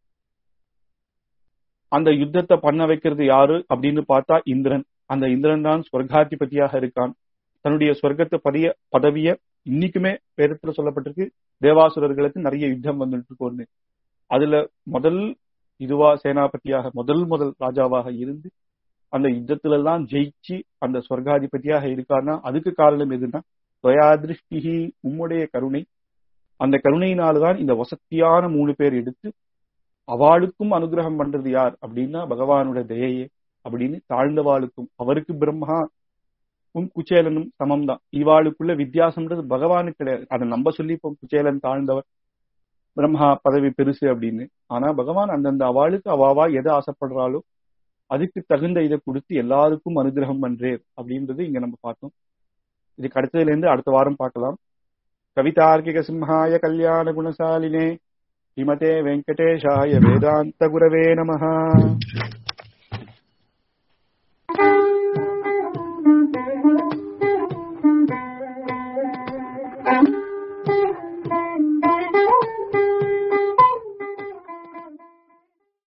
அந்த யுத்தத்தை பண்ண வைக்கிறது யாரு அப்படின்னு பார்த்தா இந்திரன் அந்த இந்திரன் தான் ஸ்வர்காதிபதியாக இருக்கான் தன்னுடைய சொர்க்கத்தை பதிய பதவிய இன்னைக்குமே வேதத்துல சொல்லப்பட்டிருக்கு தேவாசுரர்களுக்கு நிறைய யுத்தம் வந்துட்டு இருக்கோன்னு அதுல முதல் இதுவா சேனாபதியாக முதல் முதல் ராஜாவாக இருந்து அந்த யுத்தத்துல எல்லாம் ஜெயிச்சு அந்த சொர்க்காதிபதியாக இருக்காருன்னா அதுக்கு காரணம் எதுன்னா துவயாதிருஷ்டிகி உம்முடைய கருணை அந்த கருணையினால்தான் இந்த வசத்தியான மூணு பேர் எடுத்து அவளுக்கும் அனுகிரகம் பண்றது யார் அப்படின்னா பகவானோட தயையே அப்படின்னு தாழ்ந்தவாளுக்கும் அவருக்கு பிரம்மா உன் குச்சேலனும் சமம் தான் இவாளுக்குள்ள வித்தியாசம்ன்றது பகவானுக்கு கிடையாது அதை நம்ம சொல்லிப்போம் குச்சேலன் தாழ்ந்தவர் பிரம்மா பதவி பெருசு அப்படின்னு ஆனா பகவான் அந்தந்த அவளுக்கு அவாவா எதை ஆசைப்படுறாளோ அதுக்கு தகுந்த இதை கொடுத்து எல்லாருக்கும் அனுகிரகம் பண்றேன் அப்படின்றது இங்க நம்ம பார்த்தோம் இதுக்கு அடுத்ததுல இருந்து அடுத்த வாரம் பார்க்கலாம் கவிதார்க்கிக சிம்ஹாய கல்யாண குணசாலினே ஸ்ரீமதே வெங்கடேஷாய வேதாந்த குரவே நமஹ